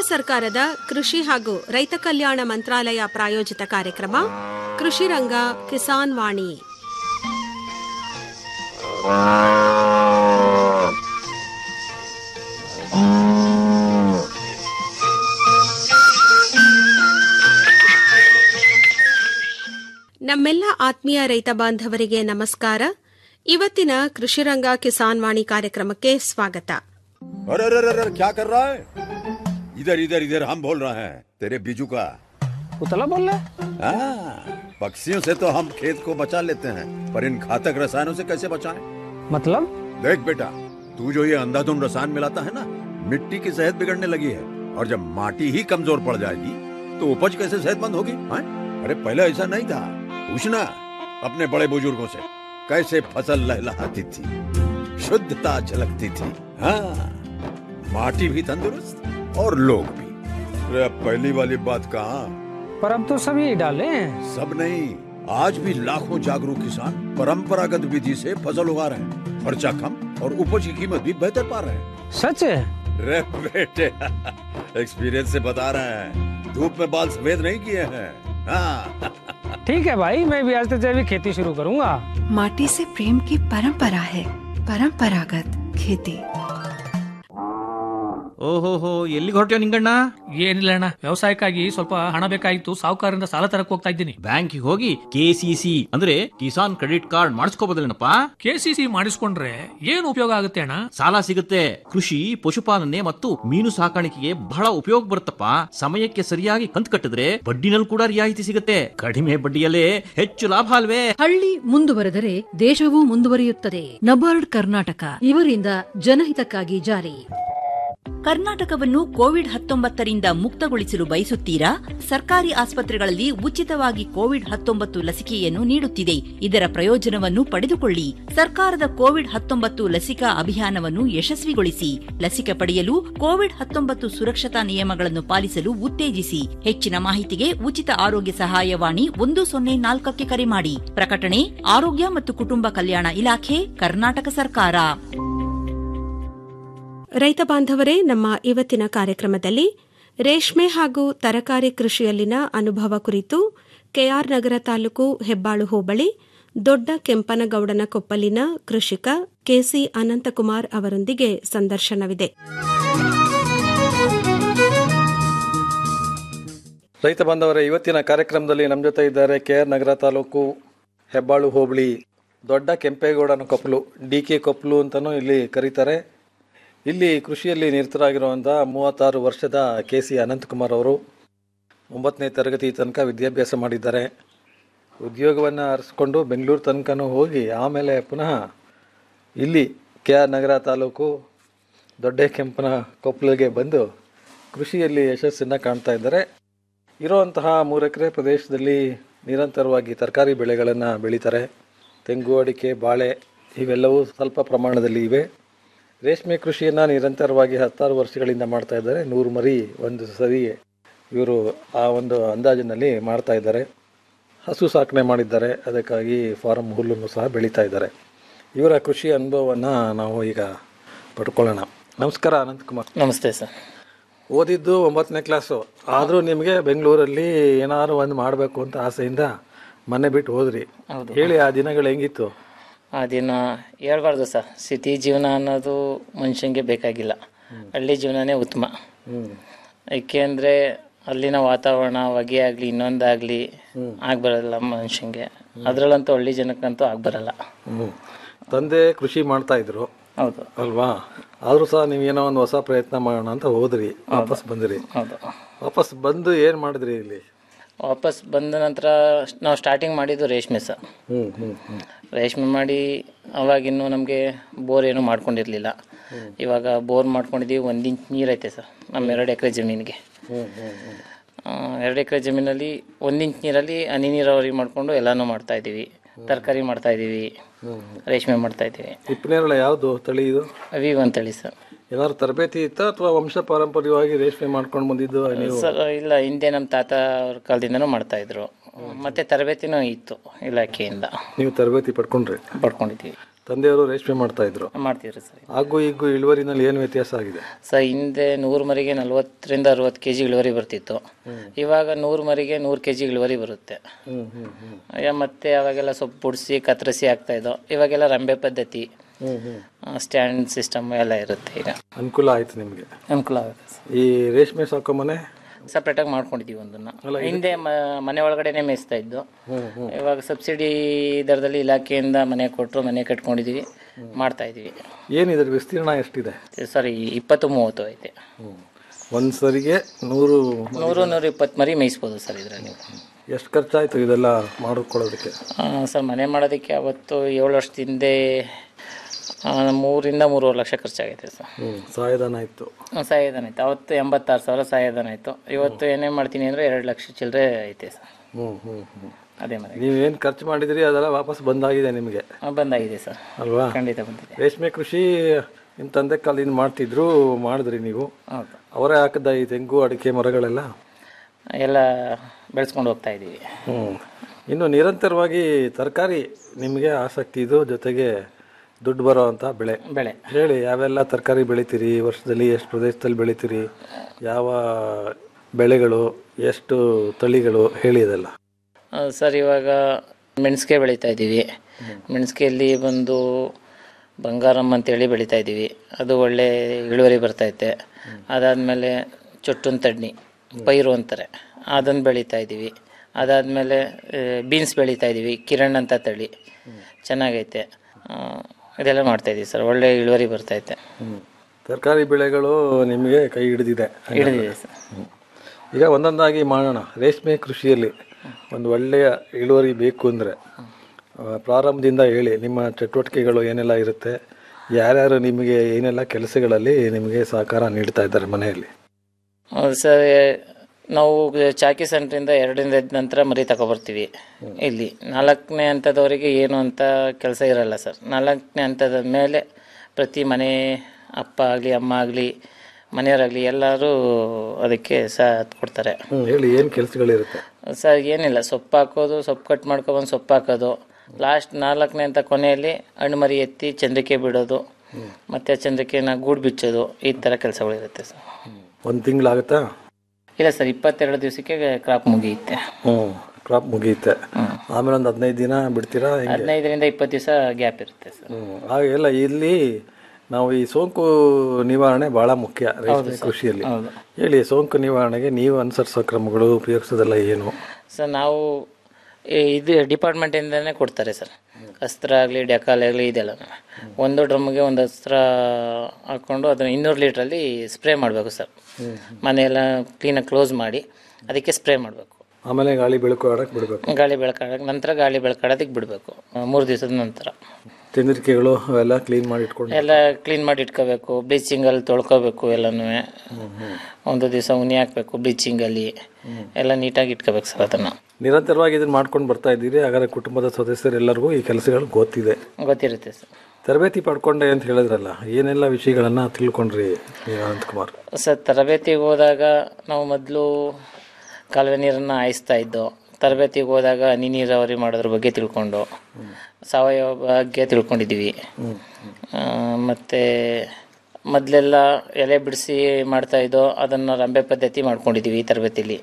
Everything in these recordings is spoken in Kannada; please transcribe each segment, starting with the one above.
ಸರ್ಕಾರದ ಕೃಷಿ ಹಾಗೂ ರೈತ ಕಲ್ಯಾಣ ಮಂತ್ರಾಲಯ ಪ್ರಾಯೋಜಿತ ಕಾರ್ಯಕ್ರಮ ಕೃಷಿ ರಂಗ ಕಿಸಾನ್ ವಾಣಿ ನಮ್ಮೆಲ್ಲ ಆತ್ಮೀಯ ರೈತ ಬಾಂಧವರಿಗೆ ನಮಸ್ಕಾರ ಇವತ್ತಿನ ಕೃಷಿರಂಗ ಕಿಸಾನ್ ವಾಣಿ ಕಾರ್ಯಕ್ರಮಕ್ಕೆ ಸ್ವಾಗತ अरे अरे अरे अरे क्या कर रहा है इधर इधर इधर हम बोल रहे हैं तेरे बीजू का उतला बोल रहा है हाँ, पक्षियों से तो हम खेत को बचा लेते हैं पर इन घातक रसायनों से कैसे बचाएं? मतलब देख बेटा तू जो ये अंधाधुंध रसायन मिलाता है ना मिट्टी की सेहत बिगड़ने लगी है और जब माटी ही कमजोर पड़ जाएगी तो उपज कैसे सेहतमंद होगी हाँ? अरे पहले ऐसा नहीं था पूछना अपने बड़े बुजुर्गों से कैसे फसल लहलहाती थी शुद्धता झलकती थी हाँ माटी भी तंदुरुस्त और लोग भी अरे अब पहली वाली बात कहाँ पर अब तो सभी डाले हैं सब नहीं आज भी लाखों जागरूक किसान परंपरागत विधि से फसल उगा रहे हैं खर्चा कम और उपज की कीमत भी बेहतर पा रहे हैं सच है रे बेटे एक्सपीरियंस से बता रहे हैं धूप में बाल सफेद नहीं किए हैं हाँ ठीक है भाई मैं भी आज से जैविक खेती शुरू करूंगा माटी से प्रेम की परंपरा है परंपरागत खेती ಓಹೋಹೋ ಎಲ್ಲಿಗೆ ಹೊರಟ್ಯೋ ನಿಂಗಣ್ಣ ಏನಿಲ್ಲ ಅಣ್ಣ ವ್ಯವಸಾಯಕ್ಕಾಗಿ ಸ್ವಲ್ಪ ಹಣ ಬೇಕಾಗಿತ್ತು ಸಾಹುಕಾರರಿಂದ ಸಾಲ ತರಕ್ ಹೋಗ್ತಾ ಇದ್ದೀನಿ ಬ್ಯಾಂಕಿಗೆ ಹೋಗಿ ಕೆಸಿಸಿ ಅಂದ್ರೆ ಕಿಸಾನ್ ಕ್ರೆಡಿಟ್ ಕಾರ್ಡ್ ಮಾಡಿಸ್ಕೋಬೋದಲ್ಲೇನಪ್ಪ ಕೆಸಿಸಿ ಮಾಡಿಸ್ಕೊಂಡ್ರೆ ಏನು ಉಪಯೋಗ ಆಗುತ್ತೆ ಅಣ್ಣ ಸಾಲ ಸಿಗುತ್ತೆ ಕೃಷಿ ಪಶುಪಾಲನೆ ಮತ್ತು ಮೀನು ಸಾಕಾಣಿಕೆಗೆ ಬಹಳ ಉಪಯೋಗ ಬರುತ್ತಪ್ಪ ಸಮಯಕ್ಕೆ ಸರಿಯಾಗಿ ಕಂತು ಕಟ್ಟಿದ್ರೆ ಬಡ್ಡಿನಲ್ಲಿ ಕೂಡ ರಿಯಾಯಿತಿ ಸಿಗುತ್ತೆ ಕಡಿಮೆ ಬಡ್ಡಿಯಲ್ಲೇ ಹೆಚ್ಚು ಲಾಭ ಅಲ್ವೇ ಹಳ್ಳಿ ಮುಂದುವರೆದರೆ ದೇಶವೂ ಮುಂದುವರಿಯುತ್ತದೆ ನಬಾರ್ಡ್ ಕರ್ನಾಟಕ ಇವರಿಂದ ಜನಹಿತಕ್ಕಾಗಿ ಜಾರಿ ಕರ್ನಾಟಕವನ್ನು ಕೋವಿಡ್ ಹತ್ತೊಂಬತ್ತರಿಂದ ಮುಕ್ತಗೊಳಿಸಲು ಬಯಸುತ್ತೀರಾ ಸರ್ಕಾರಿ ಆಸ್ಪತ್ರೆಗಳಲ್ಲಿ ಉಚಿತವಾಗಿ ಕೋವಿಡ್ ಹತ್ತೊಂಬತ್ತು ಲಸಿಕೆಯನ್ನು ನೀಡುತ್ತಿದೆ ಇದರ ಪ್ರಯೋಜನವನ್ನು ಪಡೆದುಕೊಳ್ಳಿ ಸರ್ಕಾರದ ಕೋವಿಡ್ ಹತ್ತೊಂಬತ್ತು ಲಸಿಕಾ ಅಭಿಯಾನವನ್ನು ಯಶಸ್ವಿಗೊಳಿಸಿ ಲಸಿಕೆ ಪಡೆಯಲು ಕೋವಿಡ್ ಹತ್ತೊಂಬತ್ತು ಸುರಕ್ಷತಾ ನಿಯಮಗಳನ್ನು ಪಾಲಿಸಲು ಉತ್ತೇಜಿಸಿ ಹೆಚ್ಚಿನ ಮಾಹಿತಿಗೆ ಉಚಿತ ಆರೋಗ್ಯ ಸಹಾಯವಾಣಿ ಒಂದು ಸೊನ್ನೆ ನಾಲ್ಕಕ್ಕೆ ಕರೆ ಮಾಡಿ ಪ್ರಕಟಣೆ ಆರೋಗ್ಯ ಮತ್ತು ಕುಟುಂಬ ಕಲ್ಯಾಣ ಇಲಾಖೆ ಕರ್ನಾಟಕ ಸರ್ಕಾರ ರೈತ ಬಾಂಧವರೇ ನಮ್ಮ ಇವತ್ತಿನ ಕಾರ್ಯಕ್ರಮದಲ್ಲಿ ರೇಷ್ಮೆ ಹಾಗೂ ತರಕಾರಿ ಕೃಷಿಯಲ್ಲಿನ ಅನುಭವ ಕುರಿತು ಕೆಆರ್ ನಗರ ತಾಲೂಕು ಹೆಬ್ಬಾಳು ಹೋಬಳಿ ದೊಡ್ಡ ಕೆಂಪನಗೌಡನ ಕೊಪ್ಪಲಿನ ಕೃಷಿಕ ಕೆಸಿ ಅನಂತಕುಮಾರ್ ಅವರೊಂದಿಗೆ ಸಂದರ್ಶನವಿದೆ ರೈತ ಬಾಂಧವರ ಇವತ್ತಿನ ಕಾರ್ಯಕ್ರಮದಲ್ಲಿ ನಮ್ಮ ಜೊತೆ ಇದ್ದಾರೆ ಕೆ ಆರ್ ನಗರ ತಾಲೂಕು ಹೆಬ್ಬಾಳು ಹೋಬಳಿ ದೊಡ್ಡ ಕೆಂಪೇಗೌಡನ ಕೊಪ್ಪಲು ಡಿ ಕೆ ಕೊಪ್ಪಲು ಅಂತಲೂ ಇಲ್ಲಿ ಕರೀತಾರೆ ಇಲ್ಲಿ ಕೃಷಿಯಲ್ಲಿ ನಿರತರಾಗಿರುವಂಥ ಮೂವತ್ತಾರು ವರ್ಷದ ಕೆ ಸಿ ಅನಂತಕುಮಾರ್ ಅವರು ಒಂಬತ್ತನೇ ತರಗತಿ ತನಕ ವಿದ್ಯಾಭ್ಯಾಸ ಮಾಡಿದ್ದಾರೆ ಉದ್ಯೋಗವನ್ನು ಅರಸ್ಕೊಂಡು ಬೆಂಗಳೂರು ತನಕನೂ ಹೋಗಿ ಆಮೇಲೆ ಪುನಃ ಇಲ್ಲಿ ಕೆ ಆರ್ ನಗರ ತಾಲೂಕು ದೊಡ್ಡ ಕೆಂಪನ ಕೊಪ್ಪಲಿಗೆ ಬಂದು ಕೃಷಿಯಲ್ಲಿ ಯಶಸ್ಸನ್ನು ಕಾಣ್ತಾ ಇದ್ದಾರೆ ಇರುವಂತಹ ಮೂರು ಎಕರೆ ಪ್ರದೇಶದಲ್ಲಿ ನಿರಂತರವಾಗಿ ತರಕಾರಿ ಬೆಳೆಗಳನ್ನು ಬೆಳೀತಾರೆ ತೆಂಗು ಅಡಿಕೆ ಬಾಳೆ ಇವೆಲ್ಲವೂ ಸ್ವಲ್ಪ ಪ್ರಮಾಣದಲ್ಲಿ ಇವೆ ರೇಷ್ಮೆ ಕೃಷಿಯನ್ನು ನಿರಂತರವಾಗಿ ಹತ್ತಾರು ವರ್ಷಗಳಿಂದ ಮಾಡ್ತಾ ಇದ್ದಾರೆ ನೂರು ಮರಿ ಒಂದು ಸರಿ ಇವರು ಆ ಒಂದು ಅಂದಾಜಿನಲ್ಲಿ ಮಾಡ್ತಾ ಇದ್ದಾರೆ ಹಸು ಸಾಕಣೆ ಮಾಡಿದ್ದಾರೆ ಅದಕ್ಕಾಗಿ ಫಾರಂ ಹುಲ್ಲನ್ನು ಸಹ ಬೆಳೀತಾ ಇದ್ದಾರೆ ಇವರ ಕೃಷಿ ಅನುಭವವನ್ನು ನಾವು ಈಗ ಪಡ್ಕೊಳ್ಳೋಣ ನಮಸ್ಕಾರ ಅನಂತಕುಮಾರ್ ನಮಸ್ತೆ ಸರ್ ಓದಿದ್ದು ಒಂಬತ್ತನೇ ಕ್ಲಾಸು ಆದರೂ ನಿಮಗೆ ಬೆಂಗಳೂರಲ್ಲಿ ಏನಾದ್ರು ಒಂದು ಮಾಡಬೇಕು ಅಂತ ಆಸೆಯಿಂದ ಮನೆ ಬಿಟ್ಟು ಹೋದ್ರಿ ಹೇಳಿ ಆ ದಿನಗಳು ಹೆಂಗಿತ್ತು ಆ ದಿನ ಹೇಳ್ಬಾರ್ದು ಸರ್ ಸಿಟಿ ಜೀವನ ಅನ್ನೋದು ಮನುಷ್ಯಂಗೆ ಬೇಕಾಗಿಲ್ಲ ಹಳ್ಳಿ ಜೀವನನೇ ಉತ್ತಮ ಏಕೆಂದರೆ ಅಲ್ಲಿನ ವಾತಾವರಣ ಹೊಗೆ ಆಗಲಿ ಇನ್ನೊಂದಾಗಲಿ ಆಗ್ಬರಲ್ಲ ಮನುಷ್ಯಂಗೆ ಅದರಲ್ಲಂತೂ ಹಳ್ಳಿ ಜನಕ್ಕಂತೂ ಆಗ್ಬರಲ್ಲ ಹ್ಮ್. ತಂದೆ ಕೃಷಿ ಮಾಡ್ತಾ ಇದ್ರು ಹೌದು ಅಲ್ವಾ ಆದರೂ ಸಹ ನೀವೇನೋ ಒಂದು ಹೊಸ ಪ್ರಯತ್ನ ಮಾಡೋಣ ಅಂತ ಹೋದ್ರಿ ವಾಪಸ್ ಬಂದ್ರಿ ಹೌದು ವಾಪಸ್ ಬಂದು ಏನು ಮಾಡಿದ್ರಿ ಇಲ್ಲಿ ವಾಪಸ್ ಬಂದ ನಂತರ ನಾವು ಸ್ಟಾರ್ಟಿಂಗ್ ಮಾಡಿದ್ದು ರೇಷ್ಮೆ ಸರ್ ಹ್ಮ್ ಹ್ಮ್ ಹ್ಮ್ ರೇಷ್ಮೆ ಮಾಡಿ ಅವಾಗಿನ್ನೂ ನಮಗೆ ಬೋರ್ ಏನೂ ಮಾಡ್ಕೊಂಡಿರಲಿಲ್ಲ ಇವಾಗ ಬೋರ್ ಮಾಡ್ಕೊಂಡಿದ್ದೀವಿ ಒಂದು ಇಂಚ್ ನೀರೈತೆ ಸರ್ ನಮ್ಮ ಎರಡು ಎಕರೆ ಜಮೀನಿಗೆ ಹ್ಮ್ ಹ್ಮ್ ಹ್ಮ್ ಎರಡು ಎಕರೆ ಜಮೀನಲ್ಲಿ ಒಂದು ಇಂಚ್ ನೀರಲ್ಲಿ ಹನಿ ನೀರಾವರಿ ಮಾಡಿಕೊಂಡು ಎಲ್ಲನೂ ಮಾಡ್ತಾ ಇದ್ದೀವಿ ತರಕಾರಿ ಮಾಡ್ತಾ ಇದ್ದೀವಿ ರೇಷ್ಮೆ ಮಾಡ್ತಾ ಇದ್ದೀವಿ ಹಿಪ್ಪನೇರಳೆ ಯಾವುದು ತಳಿ ಇದು ಅವಿ ಅಂತೇಳಿ ಸರ್ ಏನಾದ್ರು ತರಬೇತಿ ಇತ್ತಾ ಅಥವಾ ವಂಶ ಪಾರಂಪರ್ಯವಾಗಿ ರೇಷ್ಮೆ ಮಾಡ್ಕೊಂಡು ಬಂದಿದ್ದು ನೀವು ಸರ್ ಇಲ್ಲ ಹಿಂದೆ ನಮ್ಮ ತಾತ ಅವ್ರ ಕಾಲದಿಂದನೂ ಮಾಡ್ತಾ ಇದ್ರು ಮತ್ತೆ ತರಬೇತಿನೂ ಇತ್ತು ಇಲಾಖೆಯಿಂದ ನೀವು ತರಬೇತಿ ಪಡ್ಕೊಂಡ್ರಿ ಪಡ್ಕೊಂಡಿದ್ದೀವಿ ತಂದೆಯವರು ರೇಷ್ಮೆ ಮಾಡ್ತಾ ಇದ್ರು ಮಾಡ್ತಿದ್ರು ಸರ್ ಹಾಗೂ ಈಗೂ ಇಳುವರಿನಲ್ಲಿ ಏನು ವ್ಯತ್ಯಾಸ ಆಗಿದೆ ಸರ್ ಹಿಂದೆ ನೂರು ಮರಿಗೆ ನಲ್ವತ್ತರಿಂದ ಅರವತ್ತು ಕೆ ಜಿ ಇಳುವರಿ ಬರ್ತಿತ್ತು ಇವಾಗ ನೂರು ಮರಿಗೆ ನೂರು ಕೆ ಜಿ ಇಳುವರಿ ಬರುತ್ತೆ ಹ್ಮ್ ಹ್ಮ್ ಹ್ಮ್ ಈಗ ಮತ್ತೆ ಅವಾಗೆಲ್ಲ ಸೊಪ್ಪು ಬುಡ್ಸಿ ಕತ್ತರಿಸಿ ಆಗ್ತಾ ಇದ್ದೋ ಇವಾಗೆಲ್ಲ ರಂಬೆ ಪದ್ಧತಿ ಹ್ಮ್ ಹ್ಮ್ ಸ್ಟ್ಯಾಂಡ್ ಸಿಸ್ಟಮ್ ಎಲ್ಲ ಇರುತ್ತೆ ಈಗ ಅನುಕೂಲ ಆಯ್ತು ನಿಮಗೆ ಅನುಕೂಲ ಆಗುತ್ತೆ ಸರ್ ಈ ರೇಷ್ಮೆ ಸಾಕೋ ಮನೆ ಸಪ್ರೇಟಾಗಿ ಮಾಡ್ಕೊಂಡಿದ್ದೀವಿ ಒಂದನ್ನ ಹಿಂದೆ ಮ- ಮನೆ ಒಳಗಡೆನೆ ಮೇಯಿಸ್ತಾ ಇದ್ದು ಇವಾಗ ಸಬ್ಸಿಡಿ ದರದಲ್ಲಿ ಇಲಾಖೆಯಿಂದ ಮನೆ ಕೊಟ್ಟರು ಮನೆ ಕಟ್ಕೊಂಡಿದ್ದೀವಿ ಮಾಡ್ತಾ ಇದೀವಿ ಏನಿದೆ ವಿಸ್ತೀರ್ಣ ಎಷ್ಟಿದೆ ಸಾರಿ ಇಪ್ಪತ್ತು ಮೂವತ್ತು ಐತೆ ಒಂದು ಸರಿಗೆ ನೂರು ನೂರು ನೂರ ಇಪ್ಪತ್ತು ಮರಿ ಮೇಯಿಸ್ಬೋದು ಸರ್ ಇದರಲ್ಲಿ ಎಷ್ಟು ಖರ್ಚಾಯ್ತು ಇದೆಲ್ಲ ಮಾಡಿಕೊಳ್ಳೋದಕ್ಕೆ ಸರ್ ಮನೆ ಮಾಡೋದಕ್ಕೆ ಅವತ್ತು ಏಳು ವರ್ಷದ ಹಿಂದೆ ಆ, ಮೂರಿಂದ ಮೂರುವರೆ ಲಕ್ಷ ಖರ್ಚಾಗೈತೆ ಸರ್ ಹ್ಞೂ ಸಹಾಯಧನ ಇತ್ತು ಸಹಾಯಧನ ಆಯ್ತು ಅವತ್ತು ಎಂಬತ್ತಾರು ಸಾವಿರ ಸಹಾಯಧನ ಆಯಿತು ಇವತ್ತು ಏನೇ ಮಾಡ್ತೀನಿ ಅಂದರೆ ಎರಡು ಲಕ್ಷ ಚಿಲ್ಲರೆ ಐತೆ ಸರ್ ಹ್ಞೂ ಹ್ಞೂ ಹ್ಞೂ ಅದೇ ಮನೆ ನೀವೇನು ಖರ್ಚು ಮಾಡಿದಿರಿ ಅದೆಲ್ಲ ವಾಪಸ್ ಬಂದಾಗಿದೆ ನಿಮಗೆ ಬಂದಾಗಿದೆ ಸರ್ ಅಲ್ವಾ ಖಂಡಿತ ಬಂದಿದೆ ರೇಷ್ಮೆ ಕೃಷಿ ನಿಮ್ಮ ತಂದೆ ಕಾಲದಿಂದ ಮಾಡ್ತಿದ್ರು ಮಾಡಿದ್ರಿ ನೀವು ಹೌದು ಅವರೇ ಹಾಕಿದ ಈ ತೆಂಗು ಅಡಿಕೆ ಮರಗಳೆಲ್ಲ ಎಲ್ಲ ಬೆಳೆಸ್ಕೊಂಡು ಹೋಗ್ತಾ ಇದ್ದೀವಿ ಹ್ಞೂ ಇನ್ನು ನಿರಂತರವಾಗಿ ತರಕಾರಿ ನಿಮಗೆ ಆಸಕ್ತಿ ಇದು ಜೊತೆಗೆ ದುಡ್ಡು ಬರೋ ಅಂಥ ಬೆಳೆ ಬೆಳೆ ಹೇಳಿ ಯಾವೆಲ್ಲ ತರಕಾರಿ ಬೆಳಿತೀರಿ ವರ್ಷದಲ್ಲಿ ಎಷ್ಟು ಪ್ರದೇಶದಲ್ಲಿ ಬೆಳಿತೀರಿ ಯಾವ ಬೆಳೆಗಳು ಎಷ್ಟು ತಳಿಗಳು ಹೇಳಿ ಅದೆಲ್ಲ ಆ, ಸರ್ ಇವಾಗ ಮೆಣಸಿಗೆ ಬೆಳೀತಾ ಇದ್ದೀವಿ ಮೆಣಸಿಗೆಯಲ್ಲಿ ಬಂದು ಬಂಗಾರಮ್ಮ ಅಂತೇಳಿ ಬೆಳೀತಾ ಇದ್ದೀವಿ ಅದು ಒಳ್ಳೆ ಇಳುವರಿ ಬರ್ತೈತೆ ಅದಾದಮೇಲೆ ಚೊಟ್ಟನ್ ತಡ್ನಿ ಪೈರು ಅಂತಾರೆ ಅದನ್ನು ಬೆಳೀತಾ ಇದ್ದೀವಿ ಅದಾದಮೇಲೆ ಬೀನ್ಸ್ ಬೆಳೀತಾ ಇದ್ದೀವಿ ಕಿರಣ್ ಅಂತ ತಳಿ ಚೆನ್ನಾಗೈತೆ ಆ, ಇದೆಲ್ಲ ಮಾಡ್ತಾ ಇದ್ದೀವಿ ಸರ್ ಒಳ್ಳೆ ಇಳುವರಿ ಬರ್ತೈತೆ ತರಕಾರಿ ಬೆಳೆಗಳು ನಿಮಗೆ ಕೈ ಹಿಡಿದಿದೆ ಹಿಡಿದಿದೆ ಸರ್ ಈಗ ಒಂದೊಂದಾಗಿ ಮಾಡೋಣ ರೇಷ್ಮೆ ಕೃಷಿಯಲ್ಲಿ ಒಂದು ಒಳ್ಳೆಯ ಇಳುವರಿ ಬೇಕು ಅಂದರೆ ಪ್ರಾರಂಭದಿಂದ ಹೇಳಿ ನಿಮ್ಮ ಚಟುವಟಿಕೆಗಳು ಏನೆಲ್ಲ ಇರುತ್ತೆ ಯಾರ್ಯಾರು ನಿಮಗೆ ಏನೆಲ್ಲ ಕೆಲಸಗಳಲ್ಲಿ ನಿಮಗೆ ಸಹಕಾರ ನೀಡ್ತಾ ಇದ್ದಾರೆ ಮನೆಯಲ್ಲಿ ಹೌದು ಸರ್ ನಾವು ಚಾಕಿ ಸೆಂಟ್ರಿಂದ ಎರಡರಿಂದ ಐದು ನಂತರ ಮರಿ ತಗೊಬರ್ತೀವಿ ಇಲ್ಲಿ ನಾಲ್ಕನೇ ಹಂತದವರೆಗೆ ಏನು ಅಂತ ಕೆಲಸ ಇರಲ್ಲ ಸರ್ ನಾಲ್ಕನೇ ಹಂತದ ಮೇಲೆ ಪ್ರತಿ ಮನೆ ಅಪ್ಪ ಆಗಲಿ ಅಮ್ಮ ಆಗಲಿ ಮನೆಯವರಾಗಲಿ ಎಲ್ಲರೂ ಅದಕ್ಕೆ ಸಾಥ್ ಕೊಡ್ತಾರೆ ಹ್ಮ್, ಹೇಳಿ ಏನು ಕೆಲಸಗಳಿರುತ್ತೆ ಸರ್ ಏನಿಲ್ಲ ಸೊಪ್ಪು ಹಾಕೋದು ಸೊಪ್ಪು ಕಟ್ ಮಾಡ್ಕೊಬಂದು ಸೊಪ್ಪು ಹಾಕೋದು ಲಾಸ್ಟ್ ನಾಲ್ಕನೇ ಅಂತ ಕೊನೆಯಲ್ಲಿ ಹಣ್ಣು ಮರಿ ಎತ್ತಿ ಚಂದ್ರಿಕೆ ಬಿಡೋದು ಮತ್ತು ಚಂದ್ರಿಕೆನ ಗೂಡು ಬಿಚ್ಚೋದು ಈ ಥರ ಕೆಲಸಗಳಿರುತ್ತೆ ಸರ್ ಒಂದು ತಿಂಗಳಾಗುತ್ತಾ ಇಲ್ಲ ಸರ್ ಇಪ್ಪತ್ತೆರಡು ದಿವಸಕ್ಕೆ ಕ್ರಾಪ್ ಮುಗಿಯುತ್ತೆ ಹ್ಞೂ ಕ್ರಾಪ್ ಮುಗಿಯುತ್ತೆ ಆಮೇಲೆ ಒಂದು ಹದಿನೈದು ದಿನ ಬಿಡ್ತೀರಾ ಹೆಂಗೆ ಹದಿನೈದರಿಂದ ಇಪ್ಪತ್ತು ದಿವಸ ಗ್ಯಾಪ್ ಇರುತ್ತೆ ಸರ್ ಹ್ಮ್. ಹಾಗೆಲ್ಲ ಇಲ್ಲಿ ನಾವು ಈ ಸೋಂಕು ನಿವಾರಣೆ ಬಹಳ ಮುಖ್ಯ ರೇಷ್ಮೆ ಕೃಷಿಯಲ್ಲಿ ಹೇಳಿ ಸೋಂಕು ನಿವಾರಣೆಗೆ ನೀವು ಅನುಸರಿಸೋ ಕ್ರಮಗಳು ಉಪಯೋಗಿಸೋದೆಲ್ಲ ಏನು ಸರ್ ನಾವು ಈ ಇದು ಡಿಪಾರ್ಟ್ಮೆಂಟಿಂದನೇ ಕೊಡ್ತಾರೆ ಸರ್ ಅಸ್ತ್ರ ಆಗಲಿ ಡೆಕಾಲ್ ಆಗಲಿ ಇದೆಲ್ಲ ಒಂದು ಡ್ರಮ್ಗೆ ಒಂದು ಅಸ್ತ್ರ ಹಾಕ್ಕೊಂಡು ಅದನ್ನು ಇನ್ನೂರು ಲೀಟ್ರಲ್ಲಿ ಸ್ಪ್ರೇ ಮಾಡಬೇಕು ಸರ್ ಮನೆಯೆಲ್ಲ ಕ್ಲೀನಾಗಿ ಕ್ಲೋಸ್ ಮಾಡಿ ಅದಕ್ಕೆ ಸ್ಪ್ರೇ ಮಾಡಬೇಕು ಆಮೇಲೆ ಗಾಳಿ ಬೆಳಕು ಆಡಕ್ಕೆ ಬಿಡಬೇಕು ಗಾಳಿ ಬೆಳ್ಕಾಡಕ್ಕೆ ನಂತರ ಗಾಳಿ ಬೆಳ್ಕಾಡೋದಕ್ಕೆ ಬಿಡಬೇಕು ಮೂರು ದಿವಸದ ನಂತರ ಚಂದ್ರಿಕೆಗಳು ಅವೆಲ್ಲ ಕ್ಲೀನ್ ಮಾಡಿ ಇಟ್ಕೊಂಡು ಎಲ್ಲ ಕ್ಲೀನ್ ಮಾಡಿ ಇಟ್ಕೋಬೇಕು ಬ್ಲೀಚಿಂಗಲ್ಲಿ ತೊಳ್ಕೊಬೇಕು ಎಲ್ಲನೂ ಒಂದು ದಿವಸ ಉನಿ ಹಾಕಬೇಕು ಬ್ಲೀಚಿಂಗಲ್ಲಿ ಎಲ್ಲ ನೀಟಾಗಿ ಇಟ್ಕೋಬೇಕು ಸರ್ ಅದನ್ನು ನಿರಂತರವಾಗಿ ಇದನ್ನ ಮಾಡ್ಕೊಂಡು ಬರ್ತಾ ಇದ್ದೀರಿ ಹಾಗಾದ್ರೆ ಕುಟುಂಬದ ಸದಸ್ಯರೆಲ್ಲರಿಗೂ ಈ ಕೆಲಸಗಳು ಗೊತ್ತಿದೆ ಗೊತ್ತಿರುತ್ತೆ ಸರ್ ತರಬೇತಿ ಪಡ್ಕೊಂಡೆ ಅಂತ ಹೇಳಿದ್ರಲ್ಲ ಏನೆಲ್ಲ ವಿಷಯಗಳನ್ನ ತಿಳ್ಕೊಂಡ್ರಿ ನೀವು ಅನಂತಕುಮಾರ್ ಸರ್ ತರಬೇತಿಗೆ ಹೋದಾಗ ನಾವು ಮೊದಲು ಕಾಲುವೆ ನೀರನ್ನು ಹಾಯಿಸ್ತಾ ಇದ್ದೋ ತರಬೇತಿಗೆ ಹೋದಾಗ ಹನಿ ನೀರಾವರಿ ಮಾಡೋದ್ರ ಬಗ್ಗೆ ತಿಳ್ಕೊಂಡು ಸಾವಯವ ಬಗ್ಗೆ ತಿಳ್ಕೊಂಡಿದ್ದೀವಿ ಆ, ಮತ್ತೆ ಮೊದಲೆಲ್ಲ ಎಲೆ ಬಿಡಿಸಿ ಮಾಡ್ತಾ ಇದ್ದೋ ಅದನ್ನು ರಂಬೆ ಪದ್ಧತಿ ಮಾಡ್ಕೊಂಡಿದ್ದೀವಿ ಈ ತರಬೇತಿಲಿ